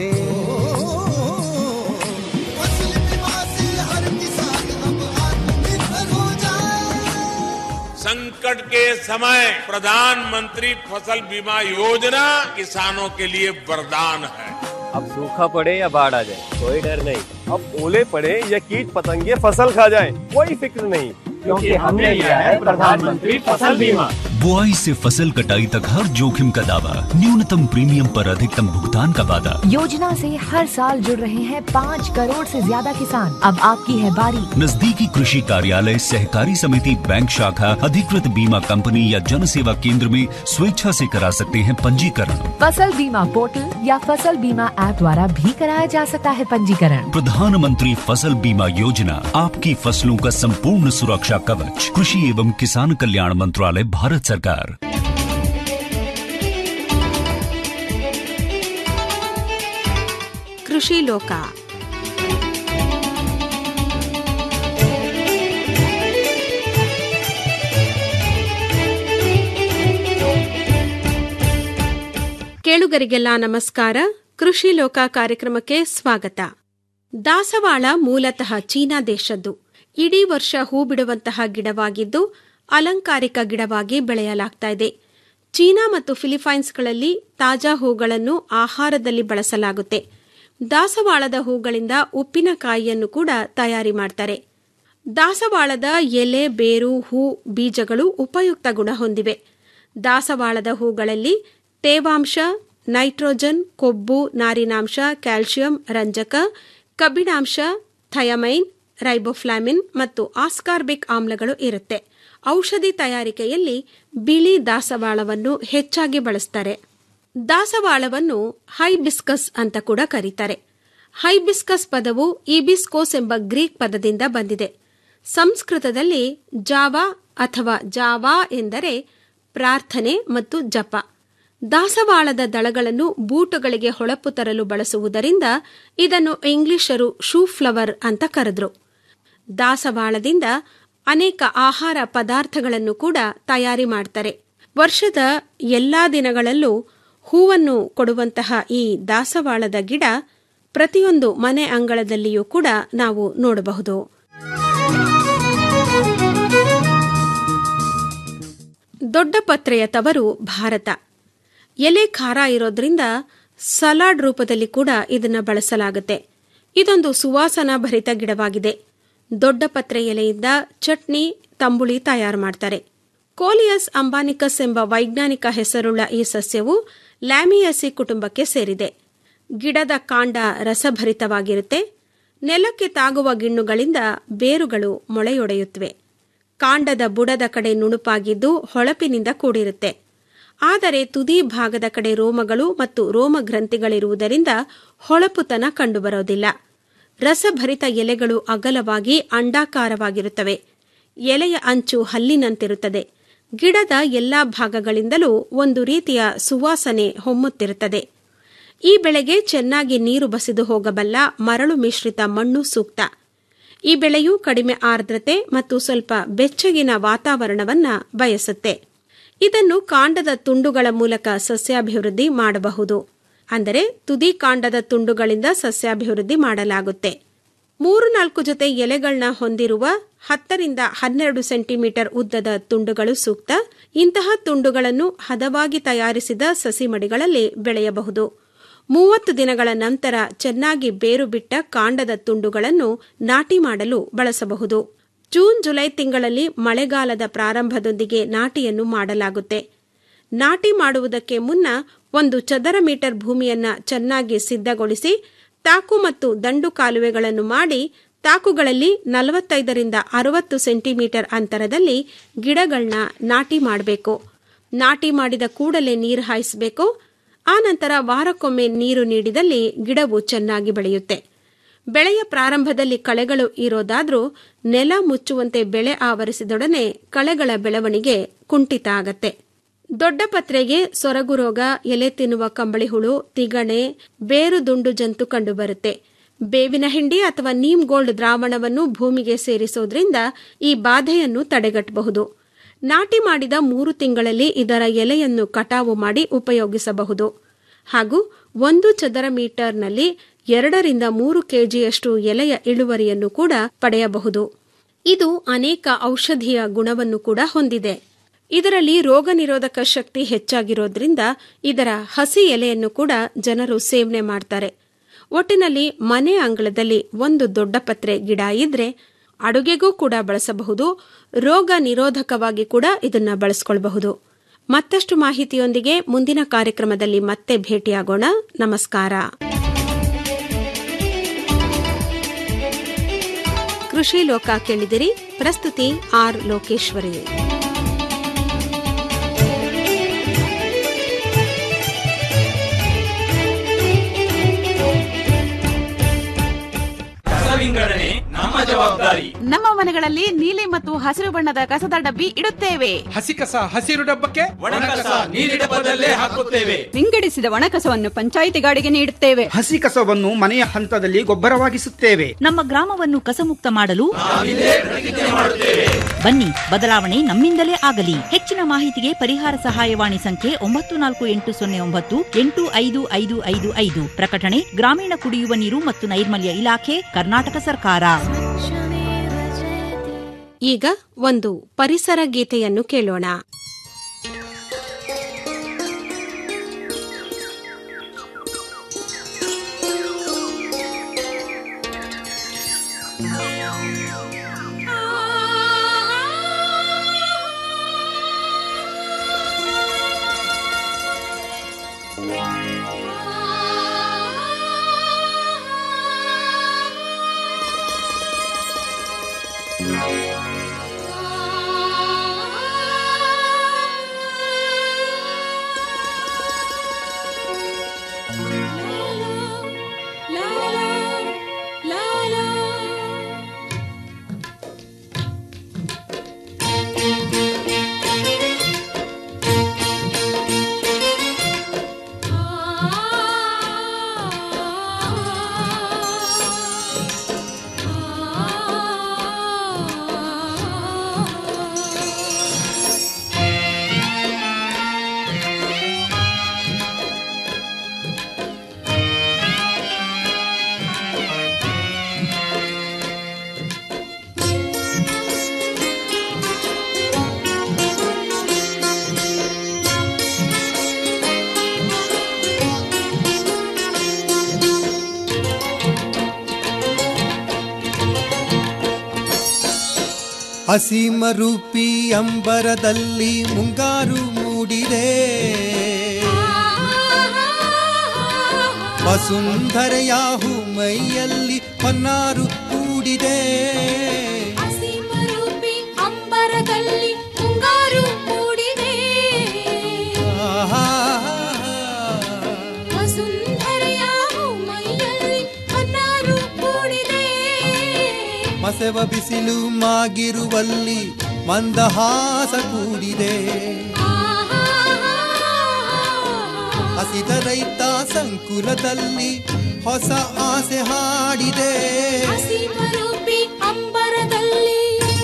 फसल बीमा से हर किसान अब आत्मनिर्भर हो जाए संकट के समय प्रधानमंत्री फसल बीमा योजना किसानों के लिए वरदान है अब सूखा पड़े या बाढ़ आ जाए कोई डर नहीं अब ओले पड़े या कीट पतंगे फसल खा जाए कोई फिक्र नहीं क्योंकि हमने लिया है प्रधानमंत्री फसल बीमा बुआई से फसल कटाई तक हर जोखिम का दावा न्यूनतम प्रीमियम पर अधिकतम भुगतान का वादा योजना से हर साल जुड़ रहे हैं पाँच करोड़ से ज्यादा किसान अब आपकी है बारी नजदीकी कृषि कार्यालय सहकारी समिति बैंक शाखा अधिकृत बीमा कंपनी या जन सेवा केंद्र में स्वेच्छा से करा सकते हैं पंजीकरण फसल बीमा पोर्टल या फसल बीमा ऐप द्वारा भी कराया जा सकता है पंजीकरण प्रधानमंत्री फसल बीमा योजना आपकी फसलों का संपूर्ण सुरक्षा कवच कृषि एवं किसान कल्याण मंत्रालय भारत सरकार ಕೃಷಿ ಲೋಕ ಕೇಳುಗರಿಗೆಲ್ಲ ನಮಸ್ಕಾರ ಕೃಷಿ ಲೋಕ ಕಾರ್ಯಕ್ರಮಕ್ಕೆ ಸ್ವಾಗತ ದಾಸವಾಳ ಮೂಲತಃ ಚೀನಾ ದೇಶದ್ದು ಇಡೀ ವರ್ಷ ಹೂ ಬಿಡುವಂತಹ ಗಿಡವಾಗಿದ್ದು ಅಲಂಕಾರಿಕ ಗಿಡವಾಗಿ ಬೆಳೆಯಲಾಗ್ತಾ ಇದೆ ಚೀನಾ ಮತ್ತು ಫಿಲಿಪೈನ್ಸ್ಗಳಲ್ಲಿ ತಾಜಾ ಹೂಗಳನ್ನು ಆಹಾರದಲ್ಲಿ ಬಳಸಲಾಗುತ್ತೆ ದಾಸವಾಳದ ಹೂಗಳಿಂದ ಉಪ್ಪಿನಕಾಯಿಯನ್ನು ಕೂಡ ತಯಾರಿ ಮಾಡ್ತಾರೆ ದಾಸವಾಳದ ಎಲೆ ಬೇರು ಹೂ ಬೀಜಗಳು ಉಪಯುಕ್ತ ಗುಣ ಹೊಂದಿವೆ ದಾಸವಾಳದ ಹೂಗಳಲ್ಲಿ ತೇವಾಂಶ ನೈಟ್ರೋಜನ್ ಕೊಬ್ಬು ನಾರಿನಾಂಶ ಕ್ಯಾಲ್ಸಿಯಂ ರಂಜಕ ಕಬ್ಬಿಣಾಂಶ ಥಯಮೈನ್ ರೈಬೋಫ್ಲಾಮಿನ್ ಮತ್ತು ಆಸ್ಕಾರ್ಬಿಕ್ ಆಮ್ಲಗಳು ಇರುತ್ತೆ ಔಷಧಿ ತಯಾರಿಕೆಯಲ್ಲಿ ಬಿಳಿ ದಾಸವಾಳವನ್ನು ಹೆಚ್ಚಾಗಿ ಬಳಸ್ತಾರೆ ದಾಸವಾಳವನ್ನು ಹೈಬಿಸ್ಕಸ್ ಅಂತ ಕೂಡ ಕರೀತಾರೆ ಹೈಬಿಸ್ಕಸ್ ಪದವು ಇಬಿಸ್ಕೋಸ್ ಎಂಬ ಗ್ರೀಕ್ ಪದದಿಂದ ಬಂದಿದೆ ಸಂಸ್ಕೃತದಲ್ಲಿ ಜಾವಾ ಅಥವಾ ಜಾವಾ ಎಂದರೆ ಪ್ರಾರ್ಥನೆ ಮತ್ತು ಜಪ ದಾಸವಾಳದ ದಳಗಳನ್ನು ಬೂಟುಗಳಿಗೆ ಹೊಳಪು ತರಲು ಬಳಸುವುದರಿಂದ ಇದನ್ನು ಇಂಗ್ಲಿಷರು ಶೂ ಫ್ಲವರ್ ಅಂತ ಕರೆದ್ರು ದಾಸವಾಳದಿಂದ ಅನೇಕ ಆಹಾರ ಪದಾರ್ಥಗಳನ್ನು ಕೂಡ ತಯಾರಿ ಮಾಡ್ತಾರೆ ವರ್ಷದ ಎಲ್ಲಾ ದಿನಗಳಲ್ಲೂ ಹೂವನ್ನು ಕೊಡುವಂತಹ ಈ ದಾಸವಾಳದ ಗಿಡ ಪ್ರತಿಯೊಂದು ಮನೆ ಅಂಗಳದಲ್ಲಿಯೂ ಕೂಡ ನಾವು ನೋಡಬಹುದು ದೊಡ್ಡ ಪತ್ರೆಯ ತವರು ಭಾರತ ಎಲೆ ಖಾರ ಇರೋದ್ರಿಂದ ಸಲಾಡ್ ರೂಪದಲ್ಲಿ ಕೂಡ ಇದನ್ನು ಬಳಸಲಾಗುತ್ತೆ ಇದೊಂದು ಸುವಾಸನಾ ಭರಿತ ಗಿಡವಾಗಿದೆ ದೊಡ್ಡ ಪತ್ರೆ ಎಲೆಯಿಂದ ಚಟ್ನಿ ತಂಬುಳಿ ತಯಾರು ಮಾಡ್ತಾರೆ ಕೋಲಿಯಸ್ ಅಂಬಾನಿಕಸ್ ಎಂಬ ವೈಜ್ಞಾನಿಕ ಹೆಸರುಳ್ಳ ಈ ಸಸ್ಯವು ಲ್ಯಾಮಿಯಸಿ ಕುಟುಂಬಕ್ಕೆ ಸೇರಿದೆ ಗಿಡದ ಕಾಂಡ ರಸಭರಿತವಾಗಿರುತ್ತೆ ನೆಲಕ್ಕೆ ತಾಗುವ ಗಿಣ್ಣುಗಳಿಂದ ಬೇರುಗಳು ಮೊಳೆಯೊಡೆಯುತ್ತವೆ ಕಾಂಡದ ಬುಡದ ಕಡೆ ನುಣುಪಾಗಿದ್ದು ಹೊಳಪಿನಿಂದ ಕೂಡಿರುತ್ತೆ ಆದರೆ ತುದಿ ಭಾಗದ ಕಡೆ ರೋಮಗಳು ಮತ್ತು ರೋಮ ಗ್ರಂಥಿಗಳಿರುವುದರಿಂದ ಹೊಳಪುತನ ಕಂಡುಬರೋದಿಲ್ಲ ರಸಭರಿತ ಎಲೆಗಳು ಅಗಲವಾಗಿ ಅಂಡಾಕಾರವಾಗಿರುತ್ತವೆ ಎಲೆಯ ಅಂಚು ಹಲ್ಲಿನಂತಿರುತ್ತದೆ ಗಿಡದ ಎಲ್ಲಾ ಭಾಗಗಳಿಂದಲೂ ಒಂದು ರೀತಿಯ ಸುವಾಸನೆ ಹೊಮ್ಮುತ್ತಿರುತ್ತದೆ ಈ ಬೆಳೆಗೆ ಚೆನ್ನಾಗಿ ನೀರು ಬಸಿದು ಹೋಗಬಲ್ಲ ಮರಳು ಮಿಶ್ರಿತ ಮಣ್ಣು ಸೂಕ್ತ ಈ ಬೆಳೆಯು ಕಡಿಮೆ ಆರ್ದ್ರತೆ ಮತ್ತು ಸ್ವಲ್ಪ ಬೆಚ್ಚಗಿನ ವಾತಾವರಣವನ್ನ ಬಯಸುತ್ತೆ ಇದನ್ನು ಕಾಂಡದ ತುಂಡುಗಳ ಮೂಲಕ ಸಸ್ಯಾಭಿವೃದ್ಧಿ ಮಾಡಬಹುದು ಅಂದರೆ ತುದಿ ಕಾಂಡದ ತುಂಡುಗಳಿಂದ ಸಸ್ಯಾಭಿವೃದ್ಧಿ ಮಾಡಲಾಗುತ್ತೆ ಮೂರು ನಾಲ್ಕು ಜೊತೆ ಎಲೆಗಳನ್ನ ಹೊಂದಿರುವ ಹತ್ತರಿಂದ ಹನ್ನೆರಡು ಸೆಂಟಿಮೀಟರ್ ಉದ್ದದ ತುಂಡುಗಳು ಸೂಕ್ತ ಇಂತಹ ತುಂಡುಗಳನ್ನು ಹದವಾಗಿ ತಯಾರಿಸಿದ ಸಸಿಮಡಿಗಳಲ್ಲಿ ಬೆಳೆಯಬಹುದು ಮೂವತ್ತು ದಿನಗಳ ನಂತರ ಚೆನ್ನಾಗಿ ಬೇರು ಬಿಟ್ಟ ಕಾಂಡದ ತುಂಡುಗಳನ್ನು ನಾಟಿ ಮಾಡಲು ಬಳಸಬಹುದು ಜೂನ್ ಜುಲೈ ತಿಂಗಳಲ್ಲಿ ಮಳೆಗಾಲದ ಪ್ರಾರಂಭದೊಂದಿಗೆ ನಾಟಿಯನ್ನು ಮಾಡಲಾಗುತ್ತೆ ನಾಟಿ ಮಾಡುವುದಕ್ಕೆ ಮುನ್ನ ಒಂದು ಚದರ ಮೀಟರ್ ಭೂಮಿಯನ್ನ ಚೆನ್ನಾಗಿ ಸಿದ್ಧಗೊಳಿಸಿ ತಾಕು ಮತ್ತು ದಂಡು ಕಾಲುವೆಗಳನ್ನು ಮಾಡಿ ತಾಕುಗಳಲ್ಲಿ ನಲವತ್ತೈದರಿಂದ ಅರವತ್ತು ಸೆಂಟಿಮೀಟರ್ ಅಂತರದಲ್ಲಿ ಗಿಡಗಳನ್ನ ನಾಟಿ ಮಾಡಬೇಕು ನಾಟಿ ಮಾಡಿದ ಕೂಡಲೇ ನೀರು ಹಾಯಿಸಬೇಕು ಆ ನಂತರ ವಾರಕ್ಕೊಮ್ಮೆ ನೀರು ನೀಡಿದಲ್ಲಿ ಗಿಡವು ಚೆನ್ನಾಗಿ ಬೆಳೆಯುತ್ತೆ ಬೆಳೆಯ ಪ್ರಾರಂಭದಲ್ಲಿ ಕಳೆಗಳು ಇರೋದಾದ್ರೂ ನೆಲ ಮುಚ್ಚುವಂತೆ ಬೆಳೆ ಆವರಿಸಿದೊಡನೆ ಕಳೆಗಳ ಬೆಳವಣಿಗೆ ಕುಂಠಿತ ಆಗತ್ತೆ ದೊಡ್ಡ ಪತ್ರೆಗೆ ಸೊರಗು ರೋಗ ಎಲೆ ತಿನ್ನುವ ಕಂಬಳಿ ಹುಳು ತಿಗಣೆ ಬೇರು ದುಂಡು ಜಂತು ಕಂಡುಬರುತ್ತೆ ಬೇವಿನ ಹಿಂಡಿ ಅಥವಾ ನೀಮ್ ಗೋಲ್ಡ್ ದ್ರಾವಣವನ್ನು ಭೂಮಿಗೆ ಸೇರಿಸೋದ್ರಿಂದ ಈ ಬಾಧೆಯನ್ನು ತಡೆಗಟ್ಟಬಹುದು ನಾಟಿ ಮಾಡಿದ ಮೂರು ತಿಂಗಳಲ್ಲಿ ಇದರ ಎಲೆಯನ್ನು ಕಟಾವು ಮಾಡಿ ಉಪಯೋಗಿಸಬಹುದು ಹಾಗೂ ಒಂದು ಚದರ ಮೀಟರ್ನಲ್ಲಿ ಎರಡರಿಂದ ಮೂರು ಕೆಜಿಯಷ್ಟು ಎಲೆಯ ಇಳುವರಿಯನ್ನು ಕೂಡ ಪಡೆಯಬಹುದು ಇದು ಅನೇಕ ಔಷಧೀಯ ಗುಣವನ್ನು ಕೂಡ ಹೊಂದಿದೆ ಇದರಲ್ಲಿ ರೋಗ ನಿರೋಧಕ ಶಕ್ತಿ ಹೆಚ್ಚಾಗಿರೋದ್ರಿಂದ ಇದರ ಹಸಿ ಎಲೆಯನ್ನು ಕೂಡ ಜನರು ಸೇವನೆ ಮಾಡ್ತಾರೆ ಒಟ್ಟಿನಲ್ಲಿ ಮನೆ ಅಂಗಳದಲ್ಲಿ ಒಂದು ದೊಡ್ಡ ಪತ್ರೆ ಗಿಡ ಇದ್ರೆ ಅಡುಗೆಗೂ ಕೂಡ ಬಳಸಬಹುದು ರೋಗ ನಿರೋಧಕವಾಗಿ ಕೂಡ ಇದನ್ನ ಬಳಸ್ಕೊಳ್ಬಹುದು ಮತ್ತಷ್ಟು ಮಾಹಿತಿಯೊಂದಿಗೆ ಮುಂದಿನ ಕಾರ್ಯಕ್ರಮದಲ್ಲಿ ಮತ್ತೆ ಭೇಟಿಯಾಗೋಣ ನಮಸ್ಕಾರ ಕೃಷಿ ಲೋಕ ಕೇಳಿದಿರಿ ಪ್ರಸ್ತುತಿ ಆರ್ ಲೋಕೇಶ್ವರಿ ವಿಂಗಡಣೆ ನಮ್ಮ ಜವಾಬ್ದಾರಿ ನಮ್ಮ ಮನೆಗಳಲ್ಲಿ ನೀಲಿ ಮತ್ತು ಹಸಿರು ಬಣ್ಣದ ಕಸದ ಡಬ್ಬಿ ಇಡುತ್ತೇವೆ ಹಸಿ ಕಸ ಹಸಿರು ಡಬ್ಬಕ್ಕೆ ಒಣ ಕಸ ನೀಲಿ ಡಬ್ಬದಲ್ಲೇ ಹಾಕುತ್ತೇವೆ ವಿಂಗಡಿಸಿದ ಒಣಕಸವನ್ನು ಪಂಚಾಯಿತಿ ಗಾಡಿಗೆ ನೀಡುತ್ತೇವೆ ಹಸಿ ಕಸವನ್ನು ಮನೆಯ ಹಂತದಲ್ಲಿ ಗೊಬ್ಬರವಾಗಿಸುತ್ತೇವೆ ನಮ್ಮ ಗ್ರಾಮವನ್ನು ಕಸಮುಕ್ತ ಮಾಡಲು ನಾವಿಲ್ಲೇ ಪ್ರತಿಜ್ಞೆ ಮಾಡುತ್ತೇವೆ ಬನ್ನಿ ಬದಲಾವಣೆ ನಮ್ಮಿಂದಲೇ ಆಗಲಿ ಹೆಚ್ಚಿನ ಮಾಹಿತಿಗೆ ಪರಿಹಾರ ಸಹಾಯವಾಣಿ ಸಂಖ್ಯೆ ಒಂಬತ್ತು ನಾಲ್ಕು ಎಂಟು ಸೊನ್ನೆ ಒಂಬತ್ತು ಎಂಟು ಐದು ಐದು ಐದು ಐದು ಪ್ರಕಟಣೆ ಗ್ರಾಮೀಣ ಕುಡಿಯುವ ನೀರು ಮತ್ತು ನೈರ್ಮಲ್ಯ ಇಲಾಖೆ ಕರ್ನಾಟಕ ಸರ್ಕಾರ ಈಗ ಒಂದು ಪರಿಸರ ಗೀತೆಯನ್ನು ಕೇಳೋಣ ಅಸೀಮ ರೂಪಿ ಅಂಬರದಲ್ಲಿ ಮುಂಗಾರು ಮೂಡಿದೆ ವಸುಂಧರೆಯಾಹು ಮೈಯಲ್ಲಿ ಹೊನ್ನಾರು ಕೂಡಿದೆ ಅಂಬರದಲ್ಲಿ ಮುಂಗಾರು ಮೂಡಿದೆ ವಸುಂಧರೆಯ ಮೈಯಲ್ಲಿ ಹೊನ್ನಾರು ಮೂಡಿದೆ ಮಸೆವ ಬಿಸಿಲು ಮಾಗಿರುವಲ್ಲಿ ಮಂದಹಾಸ ಕೂಡಿದೆ ಹಸಿದ ರೈತ ಸಂಕುಲದಲ್ಲಿ ಹೊಸ ಆಸೆ ಹಾಡಿದೆ ಹಸಿಮರೂಪಿ ಅಂಬರದಲ್ಲಿ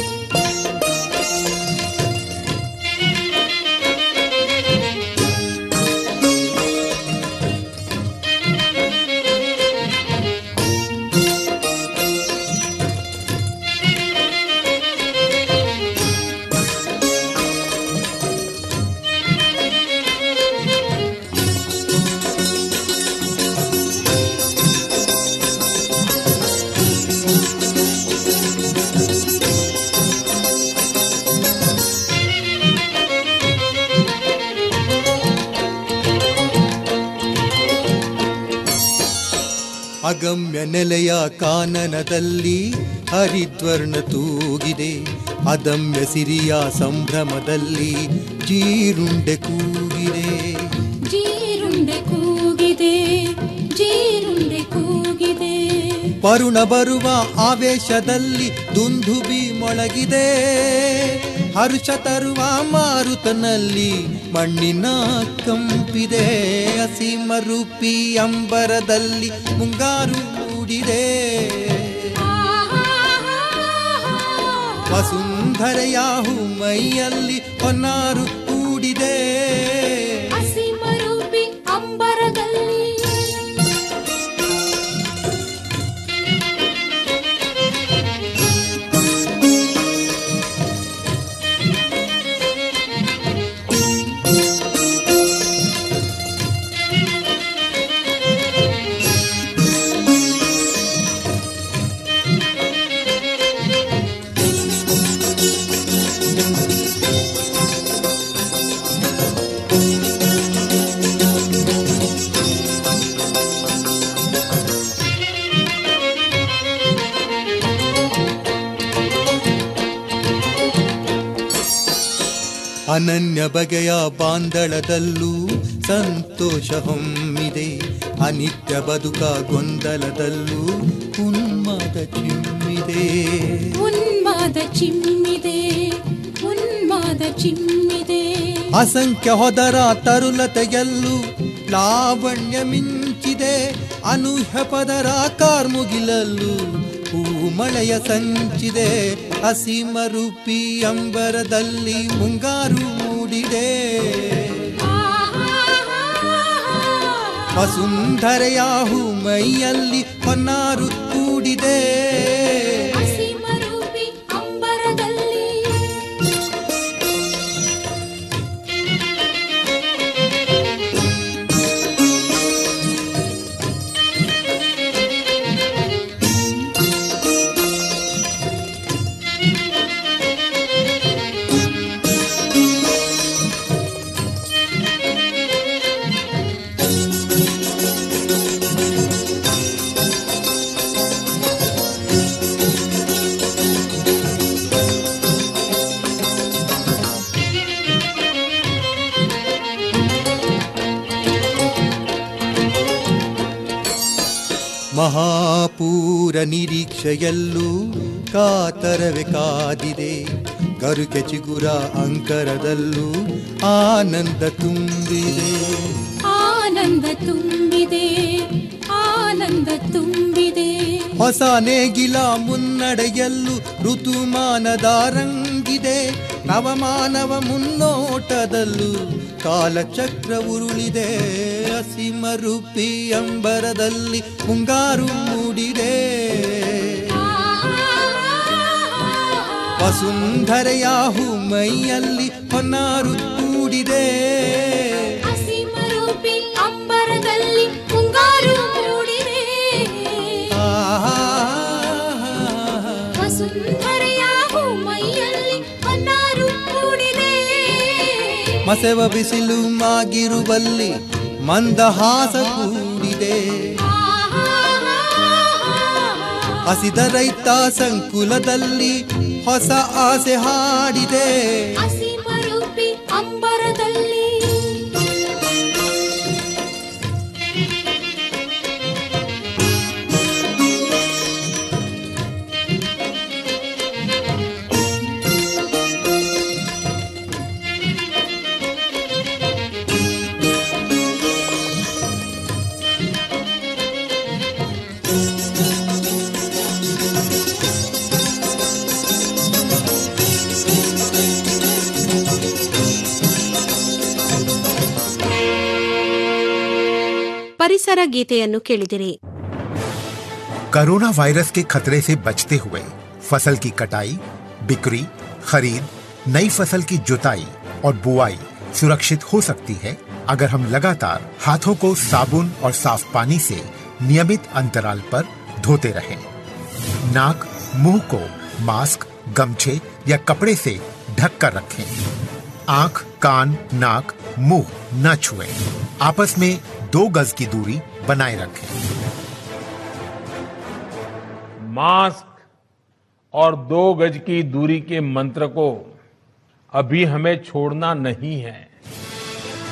ಅಗಮ್ಯ ನೆಲೆಯ ಕಾನನದಲ್ಲಿ ಹರಿದ್ವರ್ಣ ತೂಗಿದೆ ಅದಮ್ಯ ಸಿರಿಯ ಸಂಭ್ರಮದಲ್ಲಿ ಜೀರುಂಡೆ ಕೂಗಿದೆ ಜೀರುಂಡೆ ಕೂಗಿದೆ ಜೀರುಂಡೆ ಕೂಗಿದೆ ವರುಣ ಬರುವ ಆವೇಶದಲ್ಲಿ ದುಂದುಬಿ ಮೊಳಗಿದೆ ಹರ್ಷ ತರುವ ಮಾರುತನಲ್ಲಿ ಮಣ್ಣಿನ ಕಂಪಿದೆ ಅಸೀಮ ರೂಪಿ ಅಂಬರದಲ್ಲಿ ಮುಂಗಾರು ಮೂಡಿದೆ ವಸುಂಧರೆಯಾಹು ಮೈಯಲ್ಲಿ ಹೊನ್ನಾರು ಕೂಡಿದೆ ಹಸಿಮರೂಪಿ ಅಂಬರದಲ್ಲಿ ಅನನ್ಯ ಬಗೆಯ ಬಾಂದಳದಲ್ಲೂ ಸಂತೋಷ ಹೊಮ್ಮಿದೆ ಅನಿತ್ಯ ಬದುಕ ಗೊಂದಲದಲ್ಲೂ ಉನ್ಮಾದ ಚಿಮ್ಮಿದೆ ಉನ್ಮಾದ ಚಿಮ್ಮಿದೆ ಉನ್ಮಾದ ಚಿಮ್ಮಿದೆ ಅಸಂಖ್ಯ ಹೊದರ ತರುಲತೆಯಲ್ಲೂ ಲಾವಣ್ಯ ಮಿಂಚಿದೆ ಅನೂಹ್ಯ ಪದರ ಕಾರ್ಮುಗಿಲಲ್ಲೂ ಹೂಮಳೆಯ ಸಂಚಿದೆ ಅಸೀಮ ರೂಪಿ ಅಂಬರದಲ್ಲಿ ಮುಂಗಾರು ಮೂಡಿದೆ ವಸುಂಧರೆಯಾಹು ಮೈಯಲ್ಲಿ ಹೊನ್ನಾರು ಕೂಡಿದೆ ಹಸಿಮರೂಪಿ ಅಂಬರದಲ್ಲಿ ಮಹಾಪೂರ ನಿರೀಕ್ಷೆಯಲ್ಲೂ ಕಾತರವೆ ಕಾದಿದೆ ಗರುಕೆ ಚಿಗುರ ಅಂಕರದಲ್ಲೂ ಆನಂದ ತುಂಬಿದೆ ಆನಂದ ತುಂಬಿದೆ ಆನಂದ ತುಂಬಿದೆ ಹೊಸ ನೇಗಿಲ ಮುನ್ನಡೆಯಲ್ಲೂ ಋತುಮಾನದ ರಂಗಿದೆ ನವಮಾನವ ಮುನ್ನೋಟದಲ್ಲೂ ಕಾಲಚಕ್ರ ಉರುಳಿದೆ ಅಸೀಮ ರೂಪಿ ಅಂಬರದಲ್ಲಿ ಮುಂಗಾರು ಮೂಡಿದೆ ವಸುಂಧರೆಯಾಹು ಮೈಯಲ್ಲಿ ಹೊನ್ನಾರು ಕೂಡಿದೆ ಹಸಿಮರೂಪಿ ಅಂಬರದಲ್ಲಿ ಮುಂಗಾರು ಮೂಡಿದೆ ವಸುಂಧರೆಯ ಮೈಯಲ್ಲಿ ಹೊನ್ನಾರು ಮೂಡಿದೆ ಮಸೆವ ಬಿಸಿಲು ಮಾಗಿರುವಲ್ಲಿ ಮಂದಹಾಸ ಕೂಡಿದೆ ಹಸಿದ ರೈತ ಸಂಕುಲದಲ್ಲಿ ಹೊಸ ಆಸೆ ಹಾಡಿದೆ ಹಸಿಮರೂಪಿ ಅಂಬರದಲ್ಲಿ ಪರಿಸರ ಗೀತೆಯನ್ನು ಕೇಳಿದಿರಿ कोरोना वायरस के खतरे से बचते हुए फसल की कटाई बिक्री खरीद नई फसल की जुताई और बुआई सुरक्षित हो सकती है अगर हम लगातार हाथों को साबुन और साफ पानी से नियमित अंतराल पर धोते रहें। नाक मुंह को मास्क गमछे या कपड़े से ढक कर रखें आंख कान नाक मुंह न छुएं। आपस में दो गज की दूरी बनाए रखें मास्क और दो गज की दूरी के मंत्र को अभी हमें छोड़ना नहीं है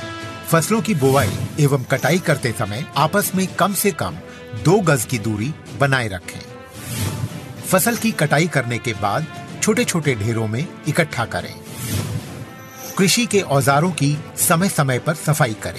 फसलों की बुवाई एवं कटाई करते समय आपस में कम से कम दो गज की दूरी बनाए रखें फसल की कटाई करने के बाद छोटे छोटे ढेरों में इकट्ठा करें कृषि के औजारों की समय समय पर सफाई करें